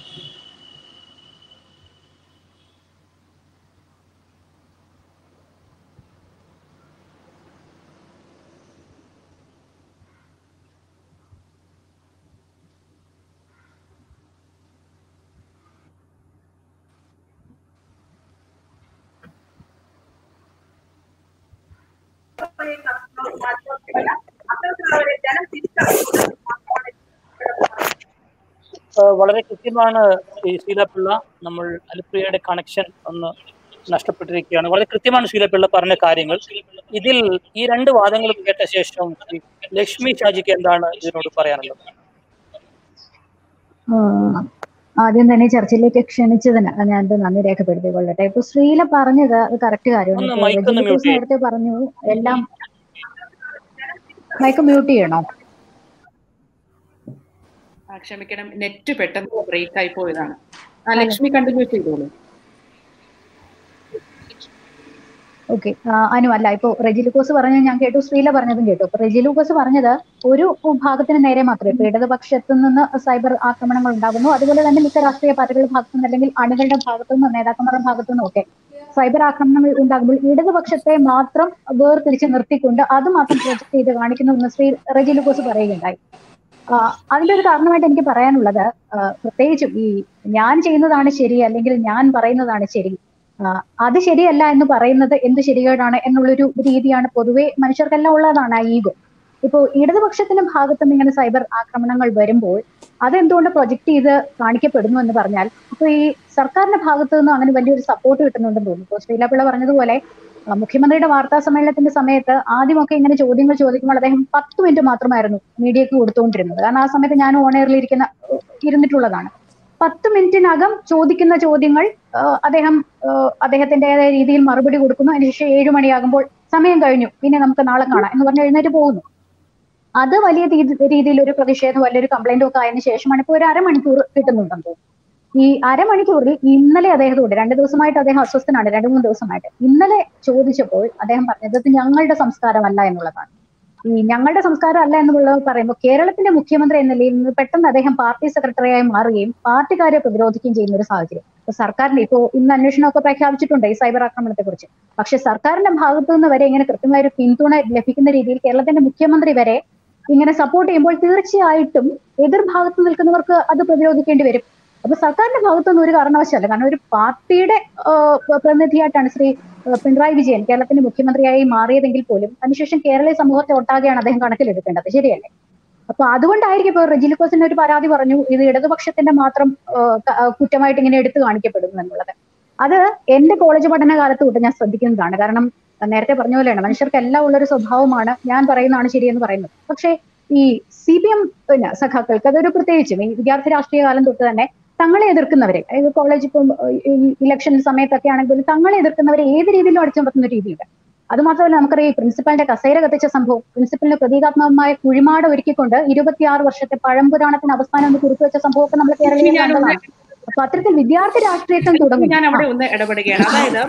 അത്തരത്തിലുള്ളവരെ ജനം തിരിച്ചറിയുന്നുണ്ട് എന്ന് മാത്രമാണ് ഏഹ് വളരെ കൃത്യമാണ് ഈ ശീലപിള്ള നമ്മൾ അനുപ്രിയയുടെ കണക്ഷൻ ഒന്ന് നഷ്ടപ്പെട്ടിരിക്കുകയാണ് വളരെ കൃത്യമാണ് ശീലപിള്ള പറഞ്ഞ കാര്യങ്ങൾ ഇതിൽ ഈ രണ്ട് വാദങ്ങളും കേട്ട ശേഷം ഈ ലക്ഷ്മി ഷാജിക്ക് എന്താണ് ഇതിനോട് പറയാനുള്ളത് ആഹ് ആദ്യം തന്നെ ചർച്ചയിലേക്ക് ക്ഷണിച്ചതിന് ഞാൻ എന്റെ നന്ദി രേഖപ്പെടുത്തിക്കൊള്ളട്ടെ ഇപ്പൊ ശ്രീല പറഞ്ഞത് അത് കറക്റ്റ് കാര്യമാണ് ഒന്ന് ഇപ്പൊ mic ഒന്ന് രജനി mute ജോസ് ചെയ്യ്. നേരത്തെ പറഞ്ഞു എല്ലാം മൈക്ക് മ്യൂട്ട് ചെയ്യണോ ആ, ക്ഷമിക്കണം നെറ്റ് പെട്ടെന്ന് ബ്രേക്ക് ആയി പോയതാണ് ആ ലക്ഷ്മി കണ്ടിന്യൂ ചെയ്തോളൂ ഓക്കെ അനു അല്ല ഇപ്പൊ റെജിലുക്കോസ് പറഞ്ഞത് ഞാൻ കേട്ടു ശ്രീല പറഞ്ഞതും കേട്ടു അപ്പൊ റെജിലുക്കോസ് പറഞ്ഞത് ഒരു ഭാഗത്തിന് നേരെ മാത്രമേ ഇപ്പൊ ഇടതുപക്ഷത്തു നിന്ന് സൈബർ ആക്രമണങ്ങൾ ഉണ്ടാകുന്നു അതുപോലെ തന്നെ മിക്ക രാഷ്ട്രീയ പാർട്ടികളുടെ ഭാഗത്തു നിന്ന് അല്ലെങ്കിൽ അണികളുടെ ഭാഗത്തു നിന്നും നേതാക്കന്മാരുടെ ഭാഗത്തു നിന്നും ഒക്കെ സൈബർ ആക്രമണങ്ങൾ ഉണ്ടാകുമ്പോൾ ഇടതുപക്ഷത്തെ മാത്രം വേർതിരിച്ച് നിർത്തിക്കൊണ്ട് അത് മാത്രം പ്രൊജക്ട് ചെയ്ത് കാണിക്കുന്നു എന്ന് ശ്രീ റെജിലുക്കോസ് പറയുകയുണ്ടായി ആ, അതിന്റെ ഒരു കാരണമായിട്ട് എനിക്ക് പറയാനുള്ളത് ആ, പ്രത്യേകിച്ചും ഈ ഞാൻ ചെയ്യുന്നതാണ് ശരി അല്ലെങ്കിൽ ഞാൻ പറയുന്നതാണ് ശരി ആ, അത് ശരിയല്ല എന്ന് പറയുന്നത് എന്ത് ശരികേടാണ് എന്നുള്ളൊരു രീതിയാണ് പൊതുവെ മനുഷ്യർക്കെല്ലാം ഉള്ളതാണ് ആ ഈഗോ ഇപ്പോ ഇടതുപക്ഷത്തിന്റെ ഭാഗത്ത് നിന്ന് ഇങ്ങനെ സൈബർ ആക്രമണങ്ങൾ വരുമ്പോൾ അതെന്തുകൊണ്ട് പ്രൊജക്ട് ചെയ്ത് കാണിക്കപ്പെടുന്നു എന്ന് പറഞ്ഞാൽ ഇപ്പൊ ഈ സർക്കാരിന്റെ ഭാഗത്തു നിന്നും അങ്ങനെ വലിയൊരു സപ്പോർട്ട് കിട്ടുന്നുണ്ടെന്ന് തോന്നുന്നു ഇപ്പൊ ശ്രീലാപിള്ള പറഞ്ഞതുപോലെ ആ, മുഖ്യമന്ത്രിയുടെ വാർത്താ സമ്മേളനത്തിന്റെ സമയത്ത് ആദ്യമൊക്കെ ഇങ്ങനെ ചോദ്യങ്ങൾ ചോദിക്കുമ്പോൾ അദ്ദേഹം പത്ത് മിനിറ്റ് മാത്രമായിരുന്നു മീഡിയക്ക് കൊടുത്തുകൊണ്ടിരുന്നത് കാരണം ആ സമയത്ത് ഞാൻ ഓൺ എയറിൽ ഇരിക്കുന്ന ഇരുന്നിട്ടുള്ളതാണ് പത്ത് മിനിറ്റിനകം ചോദിക്കുന്ന ചോദ്യങ്ങൾ ആ, അദ്ദേഹം ആ, അദ്ദേഹത്തിന്റേതായ രീതിയിൽ മറുപടി കൊടുക്കുന്നു അതിനുശേഷം ഏഴു മണിയാകുമ്പോൾ സമയം കഴിഞ്ഞു പിന്നെ നമുക്ക് നാളെ കാണാം എന്ന് പറഞ്ഞ് എഴുന്നേറ്റ് പോകുന്നു അത് വലിയ രീതി- രീതിയിൽ ഒരു പ്രതിഷേധം വലിയൊരു കംപ്ലൈന്റും ഒക്കെ ആയതിനു ശേഷമാണ് ഇപ്പോൾ ഒരു അരമണിക്കൂർ കിട്ടുന്നുണ്ടെന്ന് തോന്നുന്നു ഈ അരമണിക്കൂറിൽ ഇന്നലെ അദ്ദേഹത്തോട് രണ്ട് ദിവസമായിട്ട് അദ്ദേഹം അസ്വസ്ഥനാണ് രണ്ട് മൂന്ന് ദിവസമായിട്ട് ഇന്നലെ ചോദിച്ചപ്പോൾ അദ്ദേഹം പറഞ്ഞത് ഇത് ഞങ്ങളുടെ സംസ്കാരമല്ല എന്നുള്ളതാണ് ഈ ഞങ്ങളുടെ സംസ്കാരം അല്ല എന്നുള്ളത് പറയുമ്പോൾ കേരളത്തിന്റെ മുഖ്യമന്ത്രി എന്ന നിലയിൽ നിന്ന് പെട്ടെന്ന് അദ്ദേഹം പാർട്ടി സെക്രട്ടറിയായി മാറുകയും പാർട്ടിക്കാരെ പ്രതിരോധിക്കുകയും ചെയ്യുന്ന ഒരു സാഹചര്യം ഇപ്പൊ സർക്കാരിന്റെ ഇപ്പോ ഇന്ന് അന്വേഷണമൊക്കെ പ്രഖ്യാപിച്ചിട്ടുണ്ട് ഈ സൈബർ ആക്രമണത്തെ കുറിച്ച് പക്ഷെ സർക്കാരിന്റെ ഭാഗത്തു നിന്ന് വരെ ഇങ്ങനെ കൃത്യമായ ഒരു പിന്തുണ ലഭിക്കുന്ന രീതിയിൽ കേരളത്തിന്റെ മുഖ്യമന്ത്രി വരെ ഇങ്ങനെ സപ്പോർട്ട് ചെയ്യുമ്പോൾ തീർച്ചയായിട്ടും എതിർഭാഗത്ത് നിൽക്കുന്നവർക്ക് അത് പ്രതിരോധിക്കേണ്ടി വരും അപ്പൊ സർക്കാരിന്റെ ഭാഗത്തൊന്നും ഒരു കാരണവശാല കാരണം ഒരു പാർട്ടിയുടെ ആ, പ്രതിനിധിയായിട്ടാണ് ശ്രീ ആ, പിണറായി വിജയൻ കേരളത്തിന്റെ മുഖ്യമന്ത്രിയായി മാറിയതെങ്കിൽ പോലും അതിനുശേഷം കേരളീയ സമൂഹത്തെ ഒട്ടാകെയാണ് അദ്ദേഹം കണക്കിലെടുക്കേണ്ടത് ശരിയല്ലേ അപ്പൊ അതുകൊണ്ടായിരിക്കും ഇപ്പൊ റെജിലിക്കോസിന് ഒരു പരാതി പറഞ്ഞു ഇത് ഇടതുപക്ഷത്തിന്റെ മാത്രം ആ, ക- ആ, കുറ്റമായിട്ട് ഇങ്ങനെ എടുത്തു കാണിക്കപ്പെടുന്നു എന്നുള്ളത് അത് എന്റെ കോളേജ് പഠന കാലത്ത് തൊട്ട് ഞാൻ ശ്രദ്ധിക്കുന്നതാണ് കാരണം നേരത്തെ പറഞ്ഞ പോലെയാണ് മനുഷ്യർക്ക് എല്ലാം ഉള്ളൊരു സ്വഭാവമാണ് ഞാൻ പറയുന്നതാണ് ശരിയെന്ന് പറയുന്നത് പക്ഷേ ഈ സി പി എം പിന്നെ സഖാക്കൾക്ക് അതൊരു പ്രത്യേകിച്ചും ഈ വിദ്യാർത്ഥി രാഷ്ട്രീയ കാലം തൊട്ട് തന്നെ തങ്ങളെ എതിർക്കുന്നവരെ അതായത് കോളേജ് ഇപ്പം ഇലക്ഷൻ സമയത്തൊക്കെ ആണെങ്കിലും തങ്ങളെ എതിർക്കുന്നവരെ ഏത് രീതിയിലും അടിച്ചമർത്തുന്ന രീതിയുണ്ട് അത് മാത്രമല്ല നമുക്കറിയാം ഈ പ്രിൻസിപ്പലിന്റെ കസേര കത്തിച്ച സംഭവം പ്രിൻസിപ്പലിന് പ്രതീകാത്മകമായ കുഴിമാട് ഒരുക്കിക്കൊണ്ട് ഇരുപത്തിയാറ് വർഷത്തെ പഴംപുരാണത്തിന് അവസാനം ഒന്ന് കുറിച്ചുവെച്ച സംഭവമൊക്കെ നമ്മൾ കേരളീയ ഞാൻ ഒന്ന് കണ്ടതാണ് അപ്പൊ അത്തരത്തിൽ വിദ്യാർത്ഥി രാഷ്ട്രീയത്വം തുടങ്ങും ഞാൻ അവിടെ ഒന്ന് ഇടപെടുകയാണ് അതായത്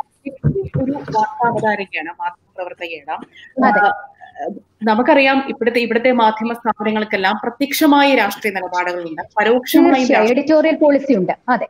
ഒരു വാർത്താവതാരികയാണ് മാധ്യമപ്രവർത്തകയാണ് അതെ. ആ, നമുക്കറിയാം ഇവിടുത്തെ ഇവിടുത്തെ മാധ്യമ സ്ഥാപനങ്ങൾക്കെല്ലാം പ്രത്യക്ഷമായ രാഷ്ട്രീയ നിലപാടുകളുണ്ട് പരോക്ഷമായ തീർച്ചയായും എഡിറ്റോറിയൽ പോളിസി ഉണ്ട് അതെ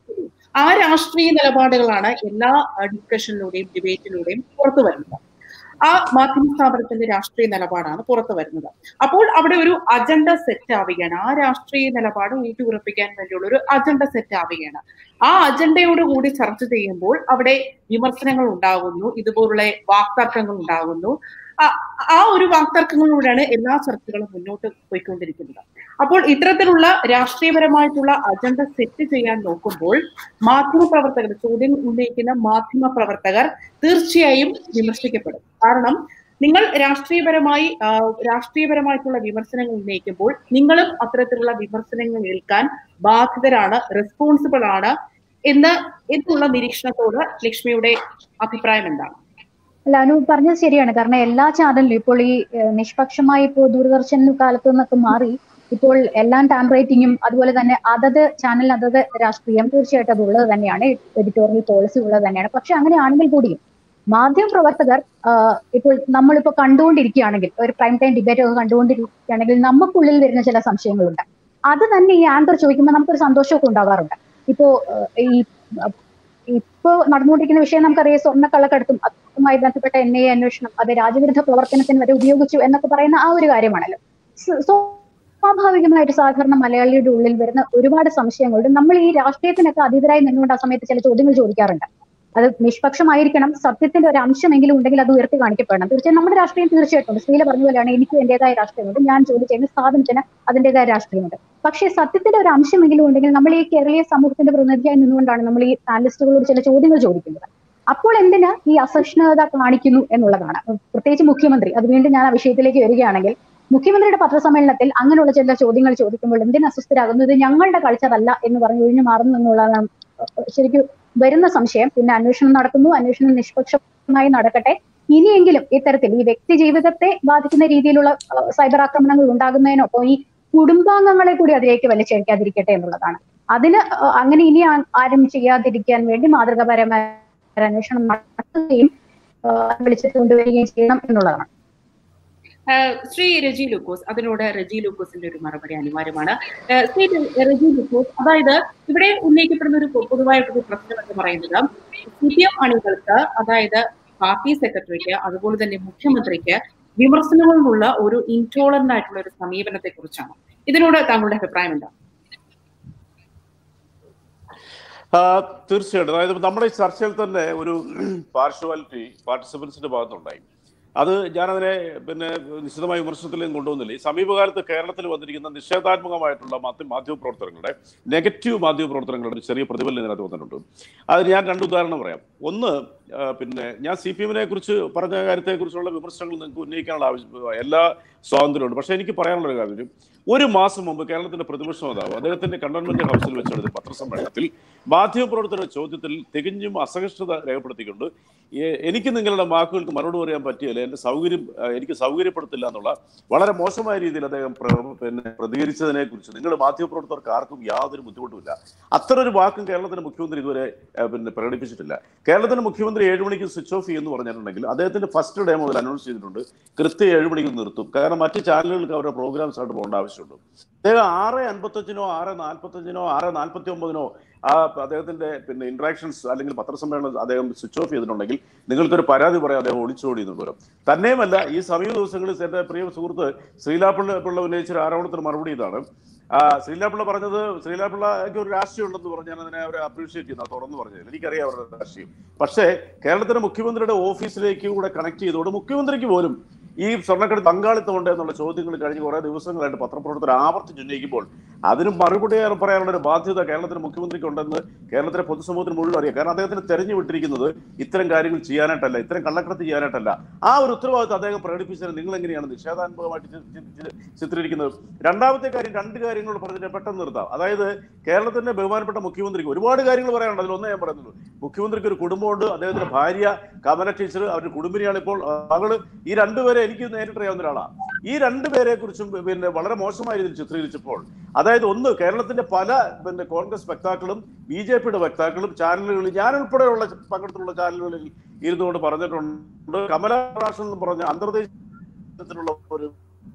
ആ രാഷ്ട്രീയ നിലപാടുകളാണ് എല്ലാ ഡിസ്കഷനിലൂടെയും ഡിബേറ്റിലൂടെയും പുറത്തു വരുന്നത് ആ മാധ്യമ സ്ഥാപനത്തിന്റെ രാഷ്ട്രീയ നിലപാടാണ് പുറത്തു വരുന്നത് അപ്പോൾ അവിടെ ഒരു അജണ്ട സെറ്റ് ആവുകയാണ് ആ രാഷ്ട്രീയ നിലപാട് ഊട്ടിയുറപ്പിക്കാൻ വേണ്ടിയുള്ള ഒരു അജണ്ട സെറ്റ് ആവുകയാണ് ആ അജണ്ടയോട് കൂടി ചർച്ച ചെയ്യുമ്പോൾ അവിടെ വിമർശനങ്ങൾ ഉണ്ടാകുന്നു ഇതുപോലുള്ള വാക്തർക്കങ്ങൾ ഉണ്ടാകുന്നു ആ- ആ ഒരു വാക്തർക്കങ്ങളിലൂടെയാണ് എല്ലാ ചർച്ചകളും മുന്നോട്ട് പോയിക്കൊണ്ടിരിക്കുന്നത് അപ്പോൾ ഇത്തരത്തിലുള്ള രാഷ്ട്രീയപരമായിട്ടുള്ള അജണ്ട സെറ്റ് ചെയ്യാൻ നോക്കുമ്പോൾ മാധ്യമ പ്രവർത്തകർ ചോദ്യം ഉന്നയിക്കുന്ന മാധ്യമ പ്രവർത്തകർ തീർച്ചയായും വിമർശിക്കപ്പെടും കാരണം നിങ്ങൾ രാഷ്ട്രീയപരമായി ആ, രാഷ്ട്രീയപരമായിട്ടുള്ള വിമർശനങ്ങൾ ഉന്നയിക്കുമ്പോൾ നിങ്ങളും അത്തരത്തിലുള്ള വിമർശനങ്ങൾ ഏൽക്കാൻ ബാധിതരാണ് റെസ്പോൺസിബിൾ ആണ് എന്ന് എന്നുള്ള നിരീക്ഷണത്തോട് ലക്ഷ്മിയുടെ അഭിപ്രായം എന്താണ് അല്ല അനു പറഞ്ഞത് ശരിയാണ് കാരണം എല്ലാ ചാനലിലും ഇപ്പോൾ ഈ ഏഹ്, നിഷ്പക്ഷമായി ഇപ്പോൾ ദൂരദർശൻ കാലത്ത് നിന്നൊക്കെ മാറി ഇപ്പോൾ എല്ലാം ടാം റേറ്റിംഗും അതുപോലെ തന്നെ അതത് ചാനൽ അതത് രാഷ്ട്രീയം തീർച്ചയായിട്ടും അത് ഉള്ളത് തന്നെയാണ് എഡിറ്റോറിയൽ പോളിസി ഉള്ളത് തന്നെയാണ് പക്ഷെ അങ്ങനെയാണെങ്കിൽ കൂടിയും മാധ്യമ പ്രവർത്തകർ ആഹ്, ഇപ്പോൾ നമ്മളിപ്പോൾ കണ്ടുകൊണ്ടിരിക്കുകയാണെങ്കിൽ ഒരു പ്രൈം ടൈം ഡിബേറ്റ് ഒക്കെ കണ്ടുകൊണ്ടിരിക്കുകയാണെങ്കിൽ നമുക്കുള്ളിൽ വരുന്ന ചില സംശയങ്ങളുണ്ട് അത് തന്നെ ഈ ആങ്കർ ചോദിക്കുമ്പോൾ നമുക്കൊരു സന്തോഷമൊക്കെ ഉണ്ടാവാറുണ്ട് ഇപ്പോ ഏഹ്, ഈ അഹ്, ഇപ്പോ നടന്നുകൊണ്ടിരിക്കുന്ന വിഷയം നമുക്കറിയാം സ്വർണ്ണക്കള്ളക്കടത്തും അതുമായി ബന്ധപ്പെട്ട എൻ ഐ എ അന്വേഷണം അത് രാജ്യവിരുദ്ധ പ്രവർത്തനത്തിന് വരെ ഉപയോഗിച്ചു എന്നൊക്കെ പറയുന്ന ആ ഒരു കാര്യമാണല്ലോ സ്വ- സ്വാഭാവികമായിട്ട് സാധാരണ മലയാളിയുടെ ഉള്ളിൽ വരുന്ന ഒരുപാട് സംശയങ്ങളുണ്ട് നമ്മൾ ഈ രാഷ്ട്രീയത്തിനൊക്കെ അതീതരായി നിന്നുകൊണ്ട് ആ സമയത്ത് ചില ചോദ്യങ്ങൾ ചോദിക്കാറുണ്ട് അത് നിഷ്പക്ഷമായിരിക്കണം സത്യത്തിന്റെ ഒരു അംശമെങ്കിലും ഉണ്ടെങ്കിൽ അത് ഉയർത്തി കാണിക്കപ്പെടണം തീർച്ചയായും നമ്മുടെ രാഷ്ട്രീയം തീർച്ചയായിട്ടും ഉണ്ട് സ്ത്രീല പറഞ്ഞ പോലെയാണ് എനിക്ക് എന്റേതായ രാഷ്ട്രീയമുണ്ട് ഞാൻ ജോലി ചെയ്യുന്ന സ്ഥാപനത്തിന് അതിന്റേതായ രാഷ്ട്രീയമുണ്ട് പക്ഷേ സത്യത്തിന്റെ ഒരു അംശമെങ്കിലും ഉണ്ടെങ്കിൽ നമ്മൾ ഈ കേരളീയ സമൂഹത്തിന്റെ പ്രതിനിധിയായി നിന്നുകൊണ്ടാണ് നമ്മൾ ഈ പാനലിസ്റ്റുകളോട് ചില ചോദ്യങ്ങൾ ചോദിക്കുന്നത് അപ്പോൾ എന്തിന് ഈ അസഹിഷ്ണുത കാണിക്കുന്നു എന്നുള്ളതാണ് പ്രത്യേകിച്ച് മുഖ്യമന്ത്രി അത് വീണ്ടും ഞാൻ ആ വിഷയത്തിലേക്ക് വരികയാണെങ്കിൽ മുഖ്യമന്ത്രിയുടെ പത്രസമ്മേളനത്തിൽ അങ്ങനെയുള്ള ചില ചോദ്യങ്ങൾ ചോദിക്കുമ്പോൾ എന്തിന് അസ്വസ്ഥരാകുന്നു ഇത് ഞങ്ങളുടെ കൾച്ചർ അല്ല എന്ന് പറഞ്ഞ് ഒഴിഞ്ഞു മാറുന്നു എന്നുള്ളതാണ് ശരിക്കും വരുന്ന സംശയം പിന്നെ അന്വേഷണം നടക്കുന്നു അന്വേഷണം നിഷ്പക്ഷമായി നടക്കട്ടെ ഇനിയെങ്കിലും ഇത്തരത്തിൽ ഈ വ്യക്തി ജീവിതത്തെ ബാധിക്കുന്ന രീതിയിലുള്ള അഹ്, സൈബർ ആക്രമണങ്ങൾ ഉണ്ടാകുന്നതിനൊപ്പം ഈ കുടുംബാംഗങ്ങളെ കൂടി അതിലേക്ക് വലിച്ചഴിക്കാതിരിക്കട്ടെ എന്നുള്ളതാണ് അതിന് അഹ്, അങ്ങനെ ഇനി ആ- ആരും ചെയ്യാതിരിക്കാൻ വേണ്ടി മാതൃകാപരമായ ഒരു അന്വേഷണം നടത്തുകയും അഹ്, വിളിച്ചിട്ട് കൊണ്ടുവരികയും ചെയ്യണം എന്നുള്ളതാണ് ആഹ് ശ്രീ റെജി ലൂക്കോസ് അതിനോട് റെജി ലൂക്കോസിന്റെ ഒരു മറുപടി അനിവാര്യമാണ് ആഹ് ശ്രീ റെജി ലൂക്കോസ് അതായത് ഇവിടെ ഉന്നയിക്കപ്പെടുന്ന ഒരു പൊ- പൊതുവായിട്ടൊരു പ്രശ്നം എന്ന് പറയുന്നത് സി പി എം അണികൾക്ക് അതായത് പാർട്ടി സെക്രട്ടറിക്ക് അതുപോലെ തന്നെ മുഖ്യമന്ത്രിക്ക് വിമർശനങ്ങളിലുള്ള ഒരു ഇൻടോളറന്റ് ആയിട്ടുള്ള ഒരു സമീപനത്തെ കുറിച്ചാണ് ഇതിനോട് താങ്കളുടെ അഭിപ്രായം എന്താണ് ആ, തീർച്ചയായിട്ടും അതായത് നമ്മുടെ ഈ ചർച്ചയിൽ തന്നെ ഒരു പാർഷ്വാലിറ്റി പാർട്ടിസിപ്പൻസിന്റെ ഭാഗത്തുണ്ടായി അത് ഞാനതിനെ പിന്നെ നിശ്ചിതമായ വിമർശനത്തിലും കൊണ്ടുവന്നില്ല ഈ സമീപകാലത്ത് കേരളത്തിൽ വന്നിരിക്കുന്ന നിഷേധാത്മകമായിട്ടുള്ള മാധ്യമ മാധ്യമപ്രവർത്തനങ്ങളുടെ നെഗറ്റീവ് മാധ്യമപ്രവർത്തനങ്ങളുടെ ഒരു ചെറിയ പ്രതിഫലനം ഇതിനകത്ത് വന്നിട്ടുണ്ട് അത് ഞാൻ രണ്ട് ഉദാഹരണം പറയാം ഒന്ന് ആ, പിന്നെ ഞാൻ സി പി എമ്മിനെ കുറിച്ച് പറഞ്ഞ കാര്യത്തെക്കുറിച്ചുള്ള വിമർശനങ്ങൾ നിങ്ങൾക്ക് ഉന്നയിക്കാനുള്ള ആവശ്യം എല്ലാ സ്വാതന്ത്ര്യമുണ്ട് പക്ഷേ എനിക്ക് പറയാനുള്ള ഒരു കാര്യം ഒരു മാസം മുമ്പ് കേരളത്തിന്റെ പ്രതിപക്ഷ നേതാവ് അദ്ദേഹത്തിന്റെ കണ്ടോൺമെന്റ് ഹൗസിൽ വെച്ച് നടത്തിയ പത്രസമ്മേളനത്തിൽ മാധ്യമപ്രവർത്തകരുടെ ചോദ്യത്തിൽ തികഞ്ഞും അസഹിഷ്ണുത രേഖപ്പെടുത്തിക്കൊണ്ട് "എ- എനിക്ക് നിങ്ങളുടെ വാക്കുകൾക്ക് മറുപടി പറയാൻ പറ്റിയാൽ എന്റെ സൗകര്യം ആ, എനിക്ക് സൗകര്യപ്പെടുത്തില്ല എന്നുള്ള വളരെ മോശമായ രീതിയിൽ അദ്ദേഹം പ്ര- പിന്നെ പ്രതികരിച്ചതിനെ കുറിച്ച് നിങ്ങൾ മാധ്യമപ്രവർത്തകർക്ക് ആർക്കും യാതൊരു ബുദ്ധിമുട്ടുമില്ല അത്ര ഒരു വാക്കും കേരളത്തിന്റെ മുഖ്യമന്ത്രി ഇതുവരെ ആ, പിന്നെ പ്രകടിപ്പിച്ചിട്ടില്ല കേരളത്തിന്റെ മുഖ്യമന്ത്രി ഏഴ് മണിക്ക് സ്വിച്ച് ഓഫ് ചെയ്യുമെന്ന് പറഞ്ഞിട്ടുണ്ടെങ്കിൽ അദ്ദേഹത്തിന്റെ ഫസ്റ്റ് ഡേ മുതൽ അനൗൺസ് ചെയ്തിട്ടുണ്ട് കൃത്യം ഏഴ് മണിക്ക് നിർത്തും കാരണം മറ്റ് ചാനലുകൾക്ക് അവരുടെ പ്രോഗ്രാംസ് ആയിട്ട് പോകേണ്ട ആവശ്യമുണ്ട് അദ്ദേഹം ആറ് അൻപത്തഞ്ചിനോ ആറ് നാൽപ്പത്തഞ്ചിനോ ആറ് നാൽപ്പത്തി ഒമ്പതിനോ ആ അദ്ദേഹത്തിന്റെ പിന്നെ ഇന്ററാക്ഷൻസ് അല്ലെങ്കിൽ പത്രസമ്മേളനം അദ്ദേഹം സ്വിച്ച് ഓഫ് ചെയ്തിട്ടുണ്ടെങ്കിൽ നിങ്ങൾക്കൊരു പരാതി പറയാം അദ്ദേഹം ഒളിച്ചോടി എന്ന് പോലും തന്നെയുമല്ല ഈ സമീപ ദിവസങ്ങളിൽ എന്റെ പ്രിയ സുഹൃത്ത് ശ്രീലാപ്പിള്ള പിള്ള ഉന്നയിച്ച ഒരു ആരോപണത്തിന് മറുപടി ഇതാണ് ആ, ശ്രീലാപ്പിള്ള പറഞ്ഞത് ശ്രീലാപ്പിള്ളക്ക് ഒരു രാഷ്ട്രീയം ഉണ്ടെന്ന് പറഞ്ഞ് ഞാൻ അതിനെ അവരെ അപ്രീഷിയേറ്റ് ചെയ്യുന്ന തുറന്നു പറഞ്ഞത് എനിക്കറിയാം അവരുടെ രാഷ്ട്രീയം പക്ഷേ കേരളത്തിലെ മുഖ്യമന്ത്രിയുടെ ഓഫീസിലേക്ക് കൂടെ കണക്ട് ചെയ്തുകൊണ്ട് മുഖ്യമന്ത്രിക്ക് പോലും ഈ സ്വർണ്ണക്കടത്ത് പങ്കാളിത്തമുണ്ട് എന്നുള്ള ചോദ്യങ്ങൾ കഴിഞ്ഞ് കുറെ ദിവസങ്ങളായിട്ട് പത്രപ്രവർത്തകർ ആവർത്തിച്ച് ഉന്നയിക്കുമ്പോൾ അതിന് മറുപടി പറയാനുള്ള ഒരു ബാധ്യത കേരളത്തിലെ മുഖ്യമന്ത്രിക്ക് ഉണ്ടെന്ന് കേരളത്തിലെ പൊതുസമൂഹത്തിന് മുഴുവൻ അറിയാം കാരണം അദ്ദേഹത്തിന് തെരഞ്ഞു വിട്ടിരിക്കുന്നത് ഇത്തരം കാര്യങ്ങൾ ചെയ്യാനായിട്ടല്ല ഇത്തരം കള്ളക്കടത്ത് ചെയ്യാനായിട്ടല്ല ആ ഒരു ഉത്തരവാദിത്വം അദ്ദേഹം പ്രകടിപ്പിച്ചതിന് നിങ്ങൾ എങ്ങനെയാണ് നിഷേധാത്മകമായിട്ട് ചി- ചി- ചി- ചിത്രീകരിക്കുന്നത് രണ്ടാമത്തെ കാര്യം രണ്ട് കാര്യങ്ങൾ പറഞ്ഞിട്ട് പെട്ടെന്ന് നിർത്താം അതായത് കേരളത്തിന്റെ ബഹുമാനപ്പെട്ട മുഖ്യമന്ത്രിക്ക് ഒരുപാട് കാര്യങ്ങൾ പറയാനുണ്ട് അതിലൊന്നേ ഞാൻ പറയുന്നുള്ളൂ മുഖ്യമന്ത്രിക്ക് ഒരു കുടുംബമുണ്ട് അദ്ദേഹത്തിന്റെ ഭാര്യ കമല ടീച്ചർ അവരുടെ കുടുംബിനിയാണ് ഇപ്പോൾ മകള് ഈ രണ്ടുപേരെ എനിക്ക് നേരിട്ട് അറിയാവുന്ന ഒരാളാണ് ഈ രണ്ടുപേരെ കുറിച്ചും പിന്നെ വളരെ മോശമായ രീതിയിൽ ചിത്രീകരിച്ചപ്പോൾ അതായത് ഒന്ന് കേരളത്തിന്റെ പല പിന്നെ കോൺഗ്രസ് വക്താക്കളും ബി ജെ പിയുടെ വക്താക്കളും ചാനലുകളിൽ ഞാൻ ഉൾപ്പെടെയുള്ള പങ്കെടുത്തുള്ള ചാനലുകളിൽ ഇരുന്നുകൊണ്ട് പറഞ്ഞിട്ടുണ്ട് കമല റാഷൻ എന്ന് പറഞ്ഞ അന്തർദേശത്തിലുള്ള ഒരു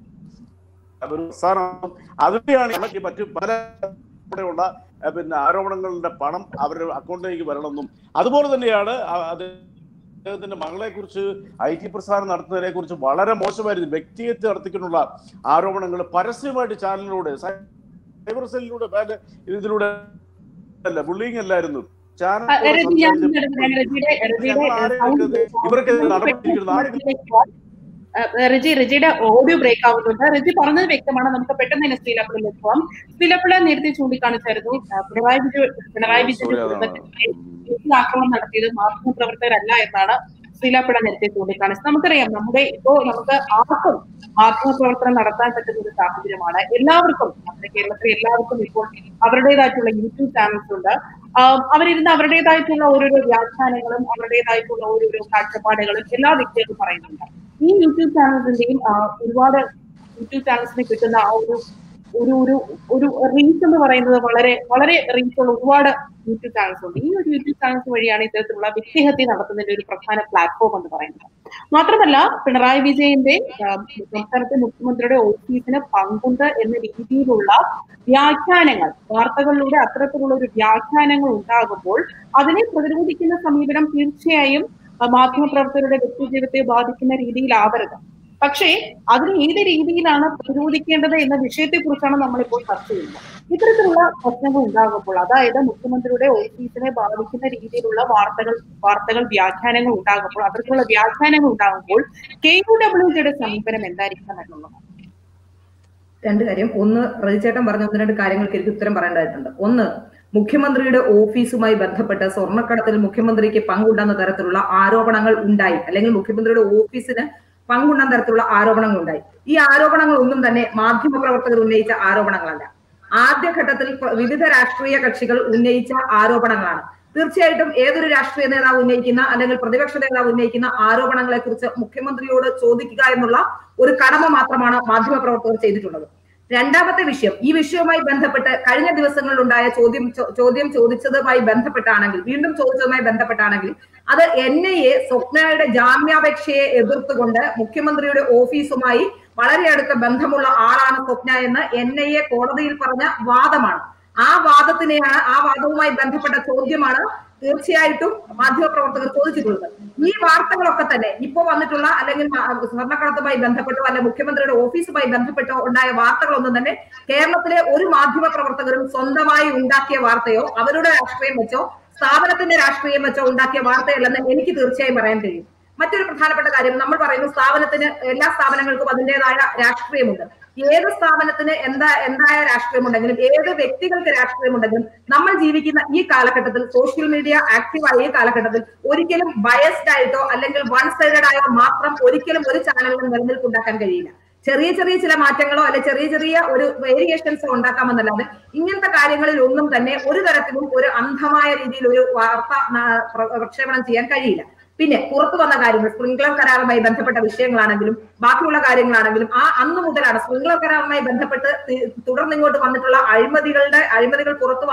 ഒരു പ്രസ്ഥാനം അതിനെയാണ് നമുക്ക് മറ്റു പല ഉള്ള അഹ് പിന്നെ ആരോപണങ്ങളുടെ പണം അവരുടെ അക്കൗണ്ടിലേക്ക് വരണമെന്നും അതുപോലെ തന്നെയാണ് അ- അത് അദ്ദേഹത്തിന്റെ മകളെ കുറിച്ച് ഐ ടി പ്രസ്ഥാനം നടത്തുന്നതിനെ കുറിച്ച് വളരെ മോശമായിരുന്നു വ്യക്തിഗത നടത്തിക്കൊണ്ടുള്ള ആരോപണങ്ങൾ പരസ്യമായിട്ട് ചാനലിലൂടെ സൈബർ സെല്ലിലൂടെ ബാഡ് ഇതിലൂടെ അല്ല ബുള്ളിങ് അല്ലായിരുന്നു ചാനൽ ആ, രജി, ഞാൻ ഇടപെടാം. രജിയുടെ രജിയുടെ സൗണ്ട് ഇവർക്ക് നടപടിയിരിക്കുന്നു ആരെങ്കിലും ആ, റെജി റെജിയുടെ ഓഡിയോ ബ്രേക്ക് ആവുന്നുണ്ട് റെജി പറഞ്ഞത് വ്യക്തമാണ് നമുക്ക് പെട്ടെന്ന് തന്നെ ശ്രീലപ്പിളിലേക്ക് പോവാം ശ്രീലപ്പിള നേരത്തെ ചൂണ്ടിക്കാണിച്ചായിരുന്നു ആ, പിണറായി വിജയൻ പിണറായി വിജയന്റെ Sorry, അതാണ്. കുടുംബത്തിൽ ആക്രമണം നടത്തിയത് മാധ്യമപ്രവർത്തകരല്ല എന്നാണ് ശ്രീലപ്പിള നേരത്തെ ചൂണ്ടിക്കാണിച്ചത് നമുക്കറിയാം നമ്മുടെ ഇപ്പോ നമുക്ക് ആർക്കും മാധ്യമപ്രവർത്തനം നടത്താൻ പറ്റുന്ന ഒരു സാഹചര്യമാണ് എല്ലാവർക്കും നമ്മുടെ കേരളത്തിലെ എല്ലാവർക്കും ഇപ്പോൾ അവരുടേതായിട്ടുള്ള യൂട്യൂബ് ചാനൽസ് ഉണ്ട് ആഹ് അവരിരുന്ന് അവരുടേതായിട്ടുള്ള ഓരോരോ വ്യാഖ്യാനങ്ങളും അവരുടേതായിട്ടുള്ള ഓരോരോ കാഴ്ചപ്പാടുകളും എല്ലാ വ്യക്തികളും പറയുന്നുണ്ട് ഈ യൂട്യൂബ് ചാനൽസിന്റെയും ആഹ് ഒരുപാട് യൂട്യൂബ് ചാനൽസിന് കിട്ടുന്ന ആ ഒരു ഒരു ഒരു ഒരു റീച്ച് എന്ന് പറയുന്നത് വളരെ വളരെ റീച്ച് ഉള്ള ഒരുപാട് യൂട്യൂബ് ചാനൽസ് ഉണ്ട് ഈ ഒരു യൂട്യൂബ് ചാനൽസ് വഴിയാണ് ഇത്തരത്തിലുള്ള വ്യക്തിഹത്യ നടത്തുന്നതിന്റെ ഒരു പ്രധാന പ്ലാറ്റ്ഫോം എന്ന് പറയുന്നത് മാത്രമല്ല പിണറായി വിജയന്റെ ആഹ് സംസ്ഥാനത്തെ മുഖ്യമന്ത്രിയുടെ ഓഫീസിന് പങ്കുണ്ട് എന്ന രീതിയിലുള്ള വ്യാഖ്യാനങ്ങൾ വാർത്തകളിലൂടെ അത്തരത്തിലുള്ള ഒരു വ്യാഖ്യാനങ്ങൾ ഉണ്ടാകുമ്പോൾ അതിനെ പ്രതിരോധിക്കുന്ന സമീപനം തീർച്ചയായും ആ, മാധ്യമപ്രവർത്തകരുടെ വ്യക്തിജീവിതത്തെ ബാധിക്കുന്ന രീതിയിലാവരുത് പക്ഷേ അതിന് ഏത് രീതിയിലാണ് പ്രതിരോധിക്കേണ്ടത് എന്ന വിഷയത്തെ കുറിച്ചാണ് നമ്മളിപ്പോൾ ചർച്ച ചെയ്യുന്നത് ഇത്തരത്തിലുള്ള പ്രശ്നങ്ങൾ ഉണ്ടാകുമ്പോൾ അതായത് മുഖ്യമന്ത്രിയുടെ ഓഫീസിനെ ബാധിക്കുന്ന രീതിയിലുള്ള വാർത്തകൾ വാർത്തകൾ വ്യാഖ്യാനങ്ങൾ ഉണ്ടാകുമ്പോൾ അത്തരത്തിലുള്ള വ്യാഖ്യാനങ്ങൾ ഉണ്ടാകുമ്പോൾ കെ യു ഡബ്ല്യു ജിയുടെ സമീപനം എന്തായിരിക്കണം എന്നുള്ളത് രണ്ട് കാര്യം ഒന്ന് റജിച്ചേട്ടൻ പറഞ്ഞ ഒന്ന് രണ്ട് കാര്യങ്ങൾക്ക് എനിക്ക് ഉത്തരം പറയേണ്ടതായിട്ടുണ്ട് ഒന്ന് മുഖ്യമന്ത്രിയുടെ ഓഫീസുമായി ബന്ധപ്പെട്ട് സ്വർണ്ണക്കടത്തിൽ മുഖ്യമന്ത്രിക്ക് പങ്കുണ്ടെന്ന തരത്തിലുള്ള ആരോപണങ്ങൾ ഉണ്ടായി അല്ലെങ്കിൽ മുഖ്യമന്ത്രിയുടെ ഓഫീസിന് പങ്കുണ്ടെന്ന തരത്തിലുള്ള ആരോപണങ്ങൾ ഉണ്ടായി ഈ ആരോപണങ്ങൾ ഒന്നും തന്നെ മാധ്യമപ്രവർത്തകർ ഉന്നയിച്ച ആരോപണങ്ങളല്ല ആദ്യഘട്ടത്തിൽ പ്ര- വിവിധ രാഷ്ട്രീയ കക്ഷികൾ ഉന്നയിച്ച ആരോപണങ്ങളാണ് തീർച്ചയായിട്ടും ഏതൊരു രാഷ്ട്രീയ നേതാവ് ഉന്നയിക്കുന്ന അല്ലെങ്കിൽ പ്രതിപക്ഷ നേതാവ് ഉന്നയിക്കുന്ന ആരോപണങ്ങളെ കുറിച്ച് മുഖ്യമന്ത്രിയോട് ചോദിക്കുക എന്നുള്ള ഒരു കടമ മാത്രമാണ് മാധ്യമപ്രവർത്തകർ ചെയ്തിട്ടുള്ളത് രണ്ടാമത്തെ വിഷയം ഈ വിഷയവുമായി ബന്ധപ്പെട്ട് കഴിഞ്ഞ ദിവസങ്ങളിൽ ഉണ്ടായ ചോദ്യം ചോ- ചോദ്യം ചോദിച്ചതുമായി ബന്ധപ്പെട്ടാണെങ്കിൽ വീണ്ടും ചോദിച്ചതുമായി ബന്ധപ്പെട്ടാണെങ്കിൽ അത് എൻ ഐ എ സ്വപ്നയുടെ ജാമ്യാപേക്ഷയെ എതിർത്തുകൊണ്ട് മുഖ്യമന്ത്രിയുടെ ഓഫീസുമായി വളരെ അടുത്ത ബന്ധമുള്ള ആളാണ് സ്വപ്ന എന്ന് എൻ ഐ എ കോടതിയിൽ പറഞ്ഞ വാദമാണ് ആ വാദത്തിനെയാണ് ആ വാദവുമായി ബന്ധപ്പെട്ട ചോദ്യമാണ് തീർച്ചയായിട്ടും മാധ്യമപ്രവർത്തകർ ചോദിച്ചിട്ടുള്ളത് ഈ വാർത്തകളൊക്കെ തന്നെ ഇപ്പോ വന്നിട്ടുള്ള അല്ലെങ്കിൽ മ- സ്വർണ്ണക്കടത്തുമായി ബന്ധപ്പെട്ടോ അല്ലെ മുഖ്യമന്ത്രിയുടെ ഓഫീസുമായി ബന്ധപ്പെട്ടോ ഉണ്ടായ വാർത്തകളൊന്നും തന്നെ കേരളത്തിലെ ഒരു മാധ്യമ പ്രവർത്തകരും സ്വന്തമായി ഉണ്ടാക്കിയ വാർത്തയോ അവരുടെ രാഷ്ട്രീയം വെച്ചോ സ്ഥാപനത്തിന്റെ രാഷ്ട്രീയം വെച്ചോ ഉണ്ടാക്കിയ വാർത്തയല്ലെന്ന് എനിക്ക് തീർച്ചയായും പറയാൻ കഴിയും മറ്റൊരു പ്രധാനപ്പെട്ട കാര്യം നമ്മൾ പറയുന്നു സ്ഥാപനത്തിന് എല്ലാ സ്ഥാപനങ്ങൾക്കും അതിൻ്റെതായ രാഷ്ട്രീയമുണ്ട് ഏത് സ്ഥാപനത്തിന് എന്താ എന്തായ രാഷ്ട്രീയമുണ്ടെങ്കിലും ഏത് വ്യക്തികൾക്ക് രാഷ്ട്രീയമുണ്ടെങ്കിലും നമ്മൾ ജീവിക്കുന്ന ഈ കാലഘട്ടത്തിൽ സോഷ്യൽ മീഡിയ ആക്റ്റീവായ ഈ കാലഘട്ടത്തിൽ ഒരിക്കലും ബയസ്ഡ് ആയിട്ടോ അല്ലെങ്കിൽ വൺ സൈഡഡ് ആയോ മാത്രം ഒരിക്കലും ഒരു ചാനലിനും നിലനിൽപ്പുണ്ടാക്കാൻ കഴിയില്ല ചെറിയ ചെറിയ ചില മാറ്റങ്ങളോ അല്ലെ ചെറിയ ചെറിയ ഒരു വേരിയേഷൻസോ ഉണ്ടാക്കാമെന്നല്ലാതെ ഇങ്ങനത്തെ കാര്യങ്ങളിൽ ഒന്നും തന്നെ ഒരു തരത്തിലും ഒരു അന്ധമായ രീതിയിൽ ഒരു വാർത്ത ആ, പ്ര- പ്രക്ഷേപണം ചെയ്യാൻ കഴിയില്ല പിന്നെ പുറത്തു വന്ന കാര്യങ്ങൾ സ്പ്രിംഗ്ലർ കരാറുമായി ബന്ധപ്പെട്ട വിഷയങ്ങളാണെങ്കിലും ബാക്കിയുള്ള കാര്യങ്ങളാണെങ്കിലും ആ അന്ന് മുതലാണ് സ്പ്രിംഗ്ലർ കരാറുമായി ബന്ധപ്പെട്ട് തി- തുടർന്ന് ഇങ്ങോട്ട് വന്നിട്ടുള്ള അഴിമതികളുടെ അഴിമതികൾ പുറത്തു വന്ന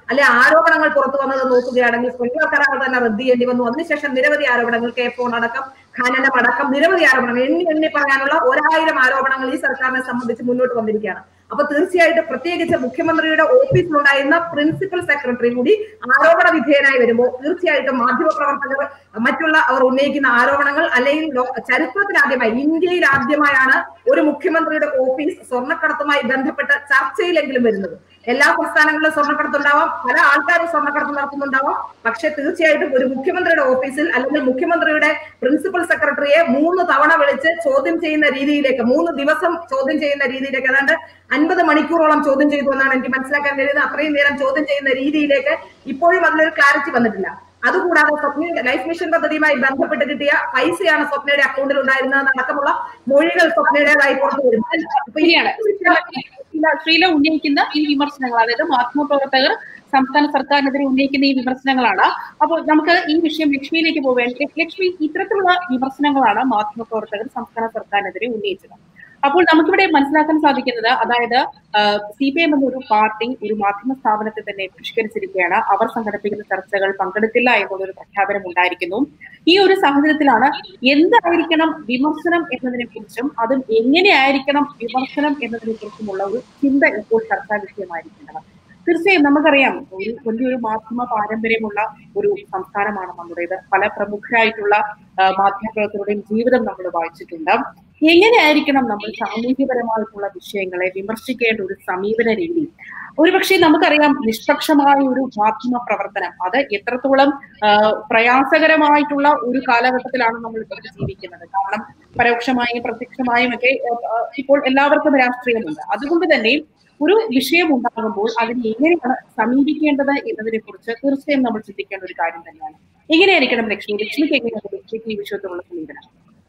അല്ലെ ആരോപണങ്ങൾ പുറത്തു വന്നത് നോക്കുകയാണെങ്കിൽ സ്പ്രിംഗ്ലർ കരാർ തന്നെ റദ്ദ് ചെയ്യേണ്ടി വന്നു അതിനുശേഷം നിരവധി ആരോപണങ്ങൾ കെ ഫോൺ അടക്കം ഖനനം അടക്കം നിരവധി ആരോപണങ്ങൾ എണ്ണി എണ്ണി പറയാനുള്ള ഒരായിരം ആരോപണങ്ങൾ ഈ സർക്കാരിനെ സംബന്ധിച്ച് മുന്നോട്ട് വന്നിരിക്കുകയാണ് അപ്പൊ തീർച്ചയായിട്ടും പ്രത്യേകിച്ച് മുഖ്യമന്ത്രിയുടെ ഓഫീസിലുണ്ടായിരുന്ന പ്രിൻസിപ്പൽ സെക്രട്ടറി കൂടി ആരോപണ വിധേയനായി വരുമ്പോൾ തീർച്ചയായിട്ടും മാധ്യമപ്രവർത്തകർ മറ്റുള്ള അവർ ഉന്നയിക്കുന്ന ആരോപണങ്ങൾ അല്ലെങ്കിൽ ലോ- ചരിത്രത്തിൽ ആദ്യമായി ഇന്ത്യയിൽ ആദ്യമായാണ് ഒരു മുഖ്യമന്ത്രിയുടെ ഓഫീസ് സ്വർണ്ണക്കടത്തുമായി ബന്ധപ്പെട്ട് ചർച്ചയിലെങ്കിലും വരുന്നത് എല്ലാ സംസ്ഥാനങ്ങളിലും സ്വർണ്ണക്കടത്തുണ്ടാവാം പല ആൾക്കാരും സ്വർണ്ണക്കടത്ത് നടത്തുന്നുണ്ടാവാം പക്ഷെ തീർച്ചയായിട്ടും ഒരു മുഖ്യമന്ത്രിയുടെ ഓഫീസിൽ അല്ലെങ്കിൽ മുഖ്യമന്ത്രിയുടെ പ്രിൻസിപ്പൽ സെക്രട്ടറിയെ മൂന്ന് തവണ വിളിച്ച് ചോദ്യം ചെയ്യുന്ന രീതിയിലേക്ക് മൂന്ന് ദിവസം ചോദ്യം ചെയ്യുന്ന രീതിയിലേക്ക് ഏതാണ്ട് അൻപത് മണിക്കൂറോളം ചോദ്യം ചെയ്തു എന്നാണ് എനിക്ക് മനസ്സിലാക്കാൻ കഴിയുന്നത് അത്രയും നേരം ചോദ്യം ചെയ്യുന്ന രീതിയിലേക്ക് ഇപ്പോഴും അതിലൊരു ക്ലാരിറ്റി വന്നിട്ടില്ല അതുകൂടാതെ സ്വപ്ന ലൈഫ് മിഷൻ പദ്ധതിയുമായി ബന്ധപ്പെട്ട് കിട്ടിയ പൈസയാണ് സ്വപ്നയുടെ അക്കൗണ്ടിൽ ഉണ്ടായിരുന്നത് അടക്കമുള്ള മൊഴികൾ സ്വപ്നയുടേതായി പുറത്തു വരും അപ്പൊ ഈ ശരിയാണ് ശ്രീല- ശ്രീല ഉന്നയിക്കുന്ന ഈ വിമർശനങ്ങൾ അതായത് മാധ്യമപ്രവർത്തകർ സംസ്ഥാന സർക്കാരിനെതിരെ ഉന്നയിക്കുന്ന ഈ വിമർശനങ്ങളാണ് അപ്പോൾ നമുക്ക് ഈ വിഷയം ലക്ഷ്മിയിലേക്ക് പോവേണ്ട ലക്ഷ്മി ഇത്തരത്തിലുള്ള വിമർശനങ്ങളാണ് മാധ്യമപ്രവർത്തകർ സംസ്ഥാന സർക്കാരിനെതിരെ ഉന്നയിച്ചത് അപ്പോൾ നമുക്കിവിടെ മനസ്സിലാക്കാൻ സാധിക്കുന്നത് അതായത് സി പി എം എന്നൊരു പാർട്ടി ഒരു മാധ്യമ സ്ഥാപനത്തെ തന്നെ ബഹിഷ്കരിച്ചിരിക്കുകയാണ് അവർ സംഘടിപ്പിക്കുന്ന ചർച്ചകൾ പങ്കെടുത്തില്ല എന്നുള്ളൊരു പ്രഖ്യാപനം ഉണ്ടായിരിക്കുന്നു ഈ ഒരു സാഹചര്യത്തിലാണ് എന്തായിരിക്കണം വിമർശനം എന്നതിനെ കുറിച്ചും അതും എങ്ങനെയായിരിക്കണം വിമർശനം എന്നതിനെ കുറിച്ചുമുള്ള ഒരു ചിന്ത ഇപ്പോൾ ചർച്ചാ വിഷയമായിരിക്കേണ്ടത് തീർച്ചയായും നമുക്കറിയാം ഒരു വലിയൊരു മാധ്യമ പാരമ്പര്യമുള്ള ഒരു സംസ്ഥാനമാണ് നമ്മുടേത് പല പ്രമുഖരായിട്ടുള്ള ആ, മാധ്യമപ്രവർത്തകരുടെയും ജീവിതം നമ്മൾ വായിച്ചിട്ടുണ്ട് എങ്ങനെയായിരിക്കണം നമ്മൾ സാമൂഹ്യപരമായിട്ടുള്ള വിഷയങ്ങളെ വിമർശിക്കേണ്ട ഒരു സമീപന രീതി ഒരുപക്ഷെ നമുക്കറിയാം നിഷ്പക്ഷമായ ഒരു മാധ്യമ പ്രവർത്തനം അത് എത്രത്തോളം ആ, പ്രയാസകരമായിട്ടുള്ള ഒരു കാലഘട്ടത്തിലാണ് നമ്മൾ ഇപ്പോൾ ജീവിക്കുന്നത് കാരണം പരോക്ഷമായും പ്രത്യക്ഷമായും ഒക്കെ ആ, ആ, ഇപ്പോൾ എല്ലാവർക്കും രാഷ്ട്രീയമുണ്ട് അതുകൊണ്ട് തന്നെ ഒരു വിഷയം ഉണ്ടാകുമ്പോൾ അതിനെ എങ്ങനെയാണ് സമീപിക്കേണ്ടത് എന്നതിനെ കുറിച്ച് തീർച്ചയായും നമ്മൾ ചിന്തിക്കേണ്ട ഒരു കാര്യം തന്നെയാണ് എങ്ങനെയായിരിക്കണം ലക്ഷ്മി ലക്ഷ്മിക്ക് എങ്ങനെയാണ് ലക്ഷ്മിക്ക് ഈ വിഷയത്തിലുള്ള സമീപനം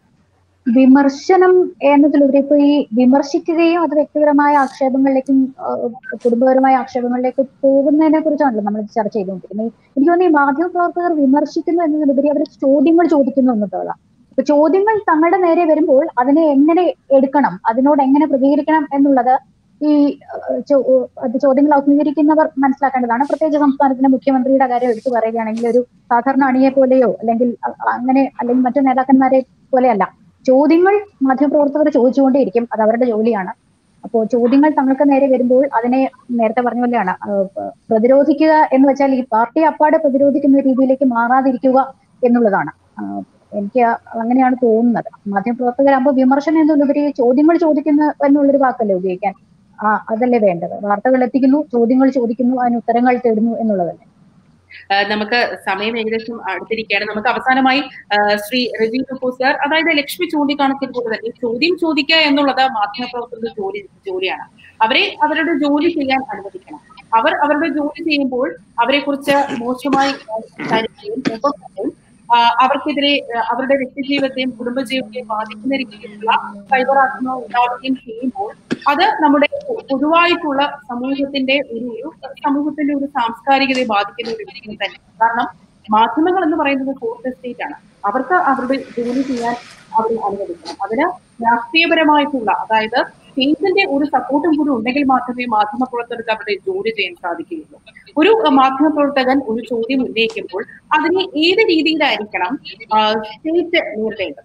വിമർശനം എന്നതിലുപരി ഇപ്പൊ ഈ വിമർശിക്കുകയും അത് വ്യക്തിപരമായ ആക്ഷേപങ്ങളിലേക്കും ആ, കുടുംബപരമായ ആക്ഷേപങ്ങളിലേക്ക് പോകുന്നതിനെ കുറിച്ചാണല്ലോ നമ്മൾ ചർച്ച ചെയ്തുകൊണ്ടിരിക്കുന്നത് എനിക്ക് തോന്നുന്നു ഈ മാധ്യമപ്രവർത്തകർ വിമർശിക്കുന്നു എന്നതിലുപരി അവർ ചോദ്യങ്ങൾ ചോദിക്കുന്നു എന്നുള്ളതാണ് ഇപ്പൊ ചോദ്യങ്ങൾ തങ്ങളുടെ നേരെ വരുമ്പോൾ അതിനെ എങ്ങനെ എടുക്കണം അതിനോട് എങ്ങനെ പ്രതികരിക്കണം എന്നുള്ളത് ഈ ആ, ചോ- അത് ചോദ്യങ്ങൾ അഭിമുഖീകരിക്കുന്നവർ മനസ്സിലാക്കേണ്ടതാണ് പ്രത്യേകിച്ച് സംസ്ഥാനത്തിന്റെ മുഖ്യമന്ത്രിയുടെ കാര്യം എടുത്തു പറയുകയാണെങ്കിൽ ഒരു സാധാരണ അണിയെ പോലെയോ അല്ലെങ്കിൽ അ- അങ്ങനെ അല്ലെങ്കിൽ മറ്റു നേതാക്കന്മാരെ പോലെയല്ല ചോദ്യങ്ങൾ മാധ്യമപ്രവർത്തകർ ചോദിച്ചുകൊണ്ടേയിരിക്കും അത് അവരുടെ ജോലിയാണ് അപ്പോൾ ചോദ്യങ്ങൾ തങ്ങൾക്ക് നേരെ വരുമ്പോൾ അതിനെ നേരത്തെ പറഞ്ഞ പോലെയാണ് ആ, പ- പ്രതിരോധിക്കുക എന്ന് വെച്ചാൽ ഈ പാർട്ടി അപ്പാടെ പ്രതിരോധിക്കുന്ന രീതിയിലേക്ക് മാറാതിരിക്കുക എന്നുള്ളതാണ് ആ, എനിക്ക് അങ്ങനെയാണ് തോന്നുന്നത് മാധ്യമപ്രവർത്തകരാകുമ്പോൾ വിമർശനം എന്നതിലുപരി ചോദ്യങ്ങൾ ചോദിക്കുന്നു എന്നുള്ളൊരു വാക്കല്ലേ ഉപയോഗിക്കാൻ ആ അതല്ലേ വേണ്ടത് വാർത്തകൾ എത്തിക്കുന്നു ചോദ്യങ്ങൾ ചോദിക്കുന്നു അതിന് ഉത്തരങ്ങൾ തേടുന്നു എന്നുള്ളതല്ലേ ആ, നമുക്ക് സമയം ഏകദേശം അടുത്തിരിക്കുകയാണ് നമുക്ക് അവസാനമായി ആ, ശ്രീ റജി കപൂർ സാർ അതായത് ലക്ഷ്മി ചൂണ്ടിക്കാണിച്ചതുപോലെ തന്നെ ചോദ്യം ചോദിക്കുക എന്നുള്ളത് മാധ്യമപ്രവർത്തകരുടെ ജോലി ജോലിയാണ് അവരെ അവരുടെ ജോലി ചെയ്യാൻ അനുവദിക്കണം അവർ അവരുടെ ജോലി ചെയ്യുമ്പോൾ അവരെ കുറിച്ച് മോശമായി ആ, സംസാരിക്കുകയും ഒപ്പം തന്നെ ആ, അവർക്കെതിരെ ആ, അവരുടെ വ്യക്തിജീവിതത്തെയും കുടുംബജീവിതത്തെയും ബാധിക്കുന്ന രീതിയിലുള്ള സൈബർ ആക്രമണം ഉണ്ടാവുകയും ചെയ്യുമ്പോൾ അത് നമ്മുടെ പൊ- പൊതുവായിട്ടുള്ള സമൂഹത്തിന്റെ ഒരു ഒരു സമൂഹത്തിന്റെ ഒരു സാംസ്കാരികതയെ ബാധിക്കുന്ന ഒരു വിഷയം തന്നെ കാരണം മാധ്യമങ്ങൾ എന്ന് പറയുന്നത് ഫോർത്ത് എസ്റ്റേറ്റ് ആണ് അവർക്ക് അവരുടെ ജോലി ചെയ്യാൻ അവർ അനുവദിക്കണം അതിന് രാഷ്ട്രീയപരമായിട്ടുള്ള അതായത് സ്റ്റേറ്റിന്റെ ഒരു സപ്പോർട്ടും കൂടി ഉണ്ടെങ്കിൽ മാത്രമേ മാധ്യമ പ്രവർത്തകർക്ക് അവരുടെ ജോലി ചെയ്യാൻ സാധിക്കുകയുള്ളൂ ഒരു അഹ്, മാധ്യമ പ്രവർത്തകൻ ഒരു ചോദ്യം ഉന്നയിക്കുമ്പോൾ അതിനെ ഏത് രീതിയിലായിരിക്കണം ആ, സ്റ്റേറ്റ് നേരിടേണ്ടത്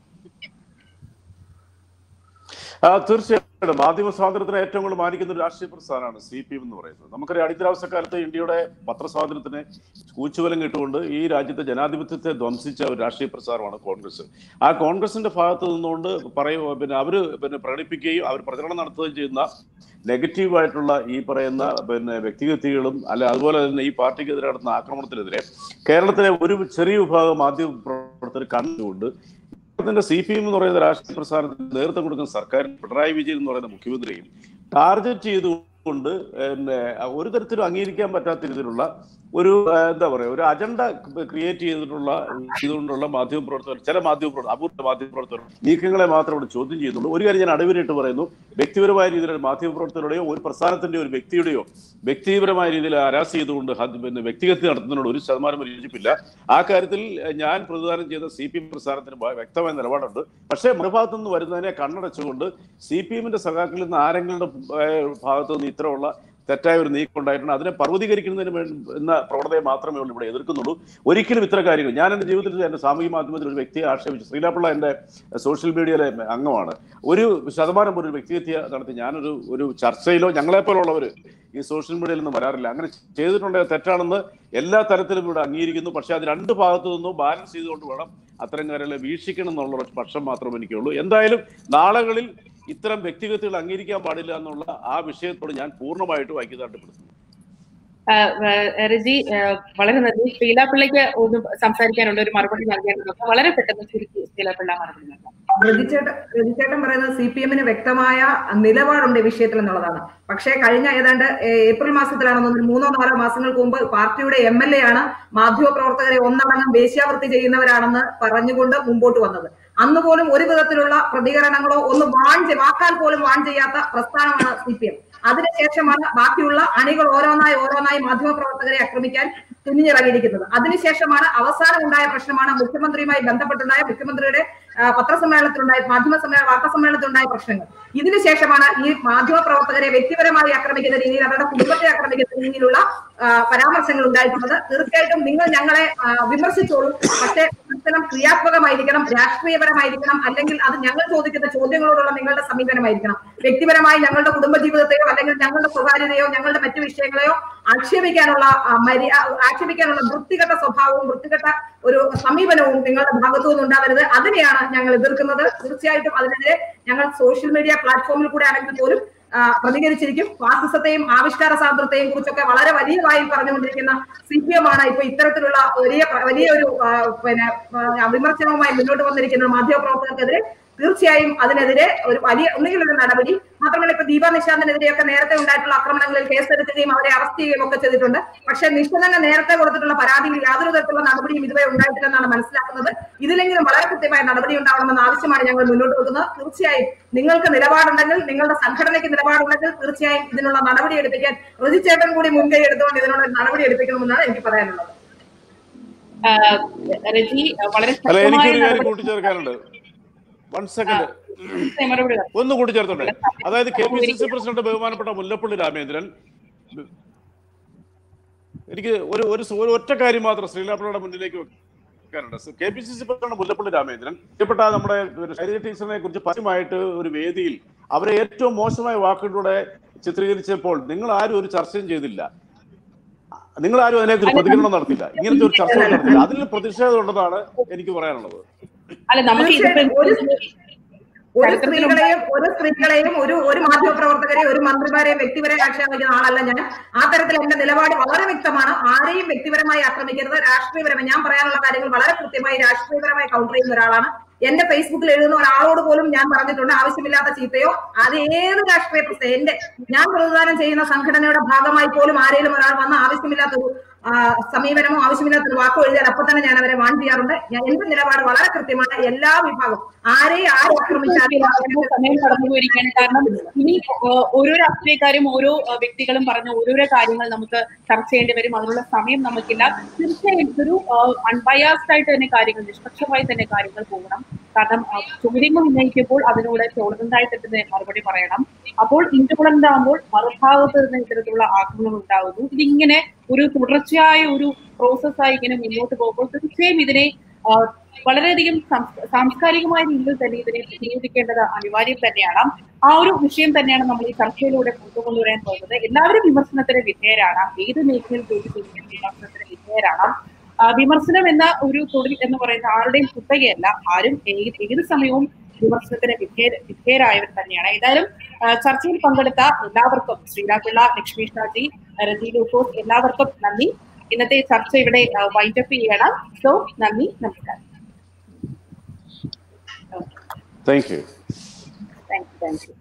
ആ, തീർച്ചയായിട്ടും മാധ്യമ സ്വാതന്ത്ര്യത്തിന് ഏറ്റവും കൂടുതൽ മാനിക്കുന്ന ഒരു രാഷ്ട്രീയ പ്രസ്ഥാനമാണ് സി പി എം എന്ന് പറയുന്നത് നമുക്കറിയാം അടിയന്തരാവസ്ഥക്കാലത്ത് ഇന്ത്യയുടെ പത്രസ്വാതന്ത്ര്യത്തിന് കൂച്ചുവലം കിട്ടുകൊണ്ട് ഈ രാജ്യത്തെ ജനാധിപത്യത്തെ ധ്വംസിച്ച ഒരു രാഷ്ട്രീയ പ്രസ്ഥാനമാണ് കോൺഗ്രസ് ആ കോൺഗ്രസിന്റെ ഭാഗത്ത് നിന്നുകൊണ്ട് പറയൂ പിന്നെ അവര് പിന്നെ പ്രകടിപ്പിക്കുകയും അവർ പ്രചരണം നടത്തുകയും ചെയ്യുന്ന നെഗറ്റീവായിട്ടുള്ള ഈ പറയുന്ന പിന്നെ വ്യക്തിഗതികളും അല്ല അതുപോലെ തന്നെ ഈ പാർട്ടിക്കെതിരെ നടത്തുന്ന ആക്രമണത്തിനെതിരെ കേരളത്തിലെ ഒരു ചെറിയ വിഭാഗം മാധ്യമ പ്രവർത്തകർ കണ്ടുകൊണ്ട് കേരളത്തിന്റെ സി പി എം എന്ന് പറയുന്ന രാഷ്ട്രീയ പ്രസ്ഥാനത്തിന് നേതൃത്വം കൊടുക്കുന്ന സർക്കാർ പിണറായി വിജയൻ എന്ന് പറയുന്ന മുഖ്യമന്ത്രിയും ടാർഗറ്റ് ചെയ്തുകൊണ്ട് പിന്നെ ഒരു തരത്തിലും അംഗീകരിക്കാൻ പറ്റാത്ത രീതിയിലുള്ള ഒരു ആ, എന്താ പറയുക ഒരു അജണ്ട ക്രിയേറ്റ് ചെയ്തിട്ടുള്ള ചെയ്തുകൊണ്ടുള്ള മാധ്യമ പ്രവർത്തകർ ചില മാധ്യമ പ്രവർത്തകർ അപൂർവ മാധ്യമ പ്രവർത്തകർ നീക്കങ്ങളെ മാത്രം ഇവിടെ ചോദ്യം ചെയ്യുന്നുള്ളൂ ഒരു കാര്യം ഞാൻ അടിവരായിട്ട് പറയുന്നു വ്യക്തിപരമായ രീതിയിൽ മാധ്യമ പ്രവർത്തകരുടെയോ ഒരു പ്രസ്ഥാനത്തിന്റെയോ ഒരു വ്യക്തിയുടെയോ വ്യക്തിപരമായ രീതിയിൽ ഹരാസ് ചെയ്തുകൊണ്ട് ഹത് പിന്നെ വ്യക്തിഗതി നടത്തുന്നതിനോട് ഒരു ശതമാനം യോജിപ്പില്ല ആ കാര്യത്തിൽ എഹ്, ഞാൻ പ്രതിദാനം ചെയ്ത സി പി എം പ്രസ്ഥാനത്തിന് ഭ- വ്യക്തമായ നിലപാടുണ്ട് പക്ഷേ മറുഭാഗത്തു നിന്ന് വരുന്നതിനെ കണ്ണടച്ചുകൊണ്ട് സി പി എമ്മിന്റെ സഖാക്കളിൽ നിന്ന് ആരെങ്കിലും ഭാഗത്തു നിന്ന് ഇത്തരമുള്ള തെറ്റായ ഒരു നീക്കം ഉണ്ടായിട്ടുണ്ട് അതിനെ പർവ്വതീകരിക്കുന്നതിന് വേണ്ടി എന്ന പ്രവണതയെ മാത്രമേ ഉള്ളൂ ഇവിടെ എതിർക്കുന്നുള്ളൂ ഒരിക്കലും ഇത്ര കാര്യങ്ങൾ ഞാൻ എൻ്റെ ജീവിതത്തിൽ എൻ്റെ സാമൂഹ്യ മാധ്യമത്തിൽ ഒരു വ്യക്തിയെ ആക്ഷേപിച്ചു ശ്രീലാപ്പിള്ള എൻ്റെ സോഷ്യൽ മീഡിയയിലെ അംഗമാണ് ഒരു ശതമാനം പോലും ഒരു വ്യക്തിഹത്യ നടത്തി ഞാനൊരു ഒരു ചർച്ചയിലോ ഞങ്ങളെപ്പോലുള്ളവർ ഈ സോഷ്യൽ മീഡിയയിൽ നിന്ന് വരാറില്ല അങ്ങനെ ചെയ്തിട്ടുണ്ടെങ്കിൽ തെറ്റാണെന്ന് എല്ലാ തരത്തിലും ഇവിടെ അംഗീകരിക്കുന്നു പക്ഷേ അത് രണ്ട് ഭാഗത്തു നിന്നും ബാലൻസ് ചെയ്തുകൊണ്ട് വേണം അത്തരം കാര്യങ്ങളെ വീക്ഷിക്കണം എന്നുള്ള ഒരു പക്ഷം മാത്രമേ എനിക്കുള്ളൂ എന്തായാലും നാളുകളിൽ ഇത്തരം വ്യക്തിഗതകൾ അംഗീകരിക്കാൻ പാടില്ല എന്നുള്ള ആ വിഷയത്തോട് ഞാൻ പൂർണ്ണമായിട്ടും ഐക്യദാർഢ്യപ്പെടുന്നു രജി വളരെ നന്ദി ശ്രീലാപിള്ളയ്ക്ക് ഒന്ന് സംസാരിക്കാനുള്ള ഒരു മറുപടി നൽകിയായിരുന്നു വളരെ പെട്ടെന്ന് ചുരുക്കി ശ്രീലാപിള്ള മറുപടി നൽകാം രജിച്ചേട്ടൻ രജിച്ചേട്ടൻ പറയുന്നത് സി പി എമ്മിന് വ്യക്തമായ നിലപാടുണ്ട് ഈ വിഷയത്തിൽ എന്നുള്ളതാണ് പക്ഷേ കഴിഞ്ഞ ഏതാണ്ട് ഏപ്രിൽ മാസത്തിലാണെന്ന് മൂന്നോ നാലോ മാസങ്ങൾക്ക് മുമ്പ് പാർട്ടിയുടെ എം എൽ എ ആണ് മാധ്യമപ്രവർത്തകരെ ഒന്നടങ്കം വേശ്യാവൃത്തി ചെയ്യുന്നവരാണെന്ന് പറഞ്ഞുകൊണ്ട് മുമ്പോട്ട് വന്നത് അന്ന് പോലും ഒരു വിധത്തിലുള്ള പ്രതികരണങ്ങളോ ഒന്ന് വാൺ വാക്കാൽ പോലും വാൺ ചെയ്യാത്ത പ്രസ്ഥാനമാണ് സി പി എം അതിനുശേഷമാണ് ബാക്കിയുള്ള അണികൾ ഓരോന്നായി ഓരോന്നായി മാധ്യമപ്രവർത്തകരെ ആക്രമിക്കാൻ തുനിഞ്ഞിറങ്ങിയിരിക്കുന്നത് അതിനുശേഷമാണ് അവസാനം ഉണ്ടായ പ്രശ്നമാണ് മുഖ്യമന്ത്രിയുമായി ബന്ധപ്പെട്ടുണ്ടായ മുഖ്യമന്ത്രിയുടെ പത്രസമ്മേളനത്തിലുണ്ടായ മാധ്യമ സമ്മേളന വാർത്താ സമ്മേളനത്തിലുണ്ടായ പ്രശ്നങ്ങൾ ഇതിനുശേഷമാണ് ഈ മാധ്യമ പ്രവർത്തകരെ വ്യക്തിപരമായി ആക്രമിക്കുന്ന രീതിയിൽ അവരുടെ കുടുംബത്തെ ആക്രമിക്കുന്ന രീതിയിലുള്ള പരാമർശങ്ങൾ ഉണ്ടായിട്ടുള്ളത് തീർച്ചയായിട്ടും നിങ്ങൾ ഞങ്ങളെ വിമർശിച്ചോളൂ പക്ഷേ വിമർശനം ക്രിയാത്മകമായിരിക്കണം രാഷ്ട്രീയപരമായിരിക്കണം അല്ലെങ്കിൽ അത് ഞങ്ങൾ ചോദിക്കുന്ന ചോദ്യങ്ങളോടുള്ള നിങ്ങളുടെ സമീപനമായിരിക്കണം വ്യക്തിപരമായി ഞങ്ങളുടെ കുടുംബജീവിതത്തെയോ അല്ലെങ്കിൽ ഞങ്ങളുടെ സ്വകാര്യതയോ ഞങ്ങളുടെ മറ്റു വിഷയങ്ങളെയോ ആക്ഷേപിക്കാനുള്ള മര്യാ ആക്ഷേപിക്കാനുള്ള വൃത്തികെട്ട സ്വഭാവവും വൃത്തികെട്ട ഒരു സമീപനവും നിങ്ങളുടെ ഭാഗത്തു നിന്ന് ഉണ്ടാവരുത് അതിനെയാണ് ഞങ്ങൾ എതിർക്കുന്നത് തീർച്ചയായിട്ടും അതിനെതിരെ ഞങ്ങൾ സോഷ്യൽ മീഡിയ പ്ലാറ്റ്ഫോമിൽ കൂടെ ആണെങ്കിൽ പോലും പ്രതികരിച്ചിരിക്കും ഫാസിസത്തെയും ആവിഷ്കാര സ്വാതന്ത്ര്യത്തെയും കുറിച്ചൊക്കെ വളരെ വലിയ വായിൽ പറഞ്ഞുകൊണ്ടിരിക്കുന്ന സി പി എം ആണ് ഇപ്പൊ ഇത്തരത്തിലുള്ള വലിയ വലിയൊരു പിന്നെ വിമർശനവുമായി മുന്നോട്ട് വന്നിരിക്കുന്ന മാധ്യമപ്രവർത്തകർക്കെതിരെ തീർച്ചയായും അതിനെതിരെ ഒരു വലിയ ഒന്നുകിൽ ഒരു നടപടി മാത്രമല്ല ഇപ്പൊ ദീപ നിശാന്തിനെതിരെയൊക്കെ നേരത്തെ ഉണ്ടായിട്ടുള്ള ആക്രമണങ്ങളിൽ കേസെടുക്കുകയും അവരെ അറസ്റ്റ് ചെയ്യുകയും ഒക്കെ ചെയ്തിട്ടുണ്ട് പക്ഷെ നിഷ തന്നെ നേരത്തെ കൊടുത്തിട്ടുള്ള പരാതിയിൽ യാതൊരു തരത്തിലുള്ള നടപടിയും ഇതുവരെ ഉണ്ടായിട്ടില്ലെന്നാണ് മനസ്സിലാക്കുന്നത് ഇതിലെങ്കിലും വളരെ കൃത്യമായ നടപടി ഉണ്ടാവണമെന്ന ആവശ്യമാണ് ഞങ്ങൾ മുന്നോട്ട് വെക്കുന്നത് തീർച്ചയായും നിങ്ങൾക്ക് നിലപാടുണ്ടെങ്കിൽ നിങ്ങളുടെ സംഘടനയ്ക്ക് നിലപാടുണ്ടെങ്കിൽ തീർച്ചയായും ഇതിനുള്ള നടപടി എടുപ്പിക്കാൻ റജിച്ചേട്ടൻ കൂടി മുൻകൈ എടുത്തുകൊണ്ട് ഇതിനുള്ള നടപടി എടുപ്പിക്കണമെന്നാണ് എനിക്ക് പറയാനുള്ളത് രജി വളരെ അല്ല എനിക്കൊരു കാര്യം കൂട്ടിച്ചേർക്കാനുണ്ട് വൺ സെക്കൻഡ് ഒന്ന് കൂട്ടിച്ചേർത്തോട്ടെ അതായത് K P C C president ബഹുമാനപ്പെട്ട മുല്ലപ്പള്ളി രാമേന്ദ്രൻ എനിക്ക് ഒരു ഒരു ഒറ്റ കാര്യം മാത്രം ശ്രീലാപ്പിളയുടെ മുന്നിലേക്ക് വെക്കാനുണ്ട് K P C C president Mullappally Ramachandran പ്രിയപ്പെട്ട നമ്മുടെ ശൈലജ ടീച്ചറിനെ കുറിച്ച് പരസ്യമായിട്ട് ഒരു വേദിയിൽ അവരെ ഏറ്റവും മോശമായ വാക്കുകളിലൂടെ ചിത്രീകരിച്ചപ്പോൾ നിങ്ങൾ ആരും ഒരു ചർച്ചയും ചെയ്തില്ല നിങ്ങൾ ആരും അതിനെക്കുറിച്ച് പ്രതികരണം നടത്തില്ല ഇങ്ങനത്തെ ഒരു ചർച്ച നടത്തില്ല അതിൽ പ്രതിഷേധം ഉണ്ടെന്നാണ് എനിക്ക് പറയാനുള്ളത് അല്ല നമുക്ക് ഒരു സ്ത്രീകളെയും ഒരു സ്ത്രീകളെയും ഒരു ഒരു മാധ്യമ പ്രവർത്തകരെയും ഒരു മന്ത്രിമാരെയും വ്യക്തിപരമായി ആക്ഷേപിക്കുന്ന ആളല്ല ഞാൻ ആ തരത്തിൽ എന്റെ നിലപാട് വളരെ വ്യക്തമാണ് ആരെയും വ്യക്തിപരമായി ആക്രമിക്കരുത് രാഷ്ട്രീയപരമായി ഞാൻ പറയാനുള്ള കാര്യങ്ങൾ വളരെ കൃത്യമായി രാഷ്ട്രീയപരമായി കൗണ്ടർ ചെയ്യുന്ന ഒരാളാണ് എന്റെ ഫേസ്ബുക്കിൽ എഴുതുന്ന ഒരാളോട് പോലും ഞാൻ പറഞ്ഞിട്ടുണ്ട് ആവശ്യമില്ലാത്ത ചീത്തയോ അത് ഏത് രാഷ്ട്രീയ പ്രശ്നം എന്റെ ഞാൻ പ്രതിദാനം ചെയ്യുന്ന സംഘടനയുടെ ഭാഗമായി പോലും ആരെങ്കിലും ഒരാൾ വന്ന ആവശ്യമില്ലാത്ത ഒരു സമീപനമോ ആവശ്യമില്ലാത്ത ഒരു വാക്കോ എഴുതിയാൽ അപ്പൊ തന്നെ ഞാൻ അവരെ വാൺ ചെയ്യാറുണ്ട് ഞാൻ എന്റെ നിലപാട് വളരെ കൃത്യമാണ് എല്ലാ വിഭാഗം ആരെയും ആരും ആക്രമിച്ചാലും സമയം കടന്നുപോയിരിക്കുകയാണ് കാരണം ഇനി ഓരോ രാഷ്ട്രീയക്കാരും ഓരോ വ്യക്തികളും പറഞ്ഞ ഓരോരോ കാര്യങ്ങൾ നമുക്ക് ചർച്ച ചെയ്യേണ്ടി വരും അതിനുള്ള സമയം നമുക്കില്ല തീർച്ചയായും ഇതൊരു അൺബയാസ്ഡ് ആയിട്ട് തന്നെ കാര്യങ്ങൾ നിഷ്പക്ഷമായി തന്നെ കാര്യങ്ങൾ പോകണം കാരണം ചോദ്യങ്ങൾ ഉന്നയിക്കുമ്പോൾ അതിനോട് ചോദ്യണ്ടായിട്ട് തന്നെ മറുപടി പറയണം അപ്പോൾ ഇൻറ്റോളന്റ് ആകുമ്പോൾ മറുഭാഗത്ത് നിന്ന് ഇത്തരത്തിലുള്ള ആക്രമണങ്ങൾ ഉണ്ടാകുന്നു ഇതിങ്ങനെ ഒരു തുടർച്ചയായ ഒരു പ്രോസസ്സായി ഇങ്ങനെ മുന്നോട്ട് പോകുമ്പോൾ തീർച്ചയായും ഇതിനെ വളരെയധികം സാംസ്കാരികമായ രീതിയിൽ തന്നെ ഇതിനെ പ്രതിരോധിക്കേണ്ടത് അനിവാര്യം തന്നെയാണ് ആ ഒരു വിഷയം തന്നെയാണ് നമ്മൾ ഈ ചർച്ചയിലൂടെ കൊണ്ടുകൊണ്ടുവരാൻ പോകുന്നത് എല്ലാവരും വിമർശനത്തിന് വിധേയരാണ് ഏത് മേഖലയിൽ ജോലി ചെയ്യുന്ന വിമർശനത്തിന് വിധേയരാണ് വിമർശനം എന്ന ഒരു തൊഴിൽ എന്ന് പറയുന്ന ആരുടെയും കുത്തകയല്ല ആരും ഏത് ഏത് സമയവും വിമർശനത്തിന് വിധേയ വിധേയരായവർ തന്നെയാണ് ഏതായാലും ചർച്ചയിൽ പങ്കെടുത്ത എല്ലാവർക്കും ശ്രീരാപിള്ള ലക്ഷ്മി ഷാജി രജി ലൂക്കോസ് എല്ലാവർക്കും നന്ദി ഇന്നത്തെ ചർച്ച ഇവിടെ വൈൻഡപ്പ് ചെയ്യണം സോ നന്ദി നമസ്കാരം thank you thank you thank U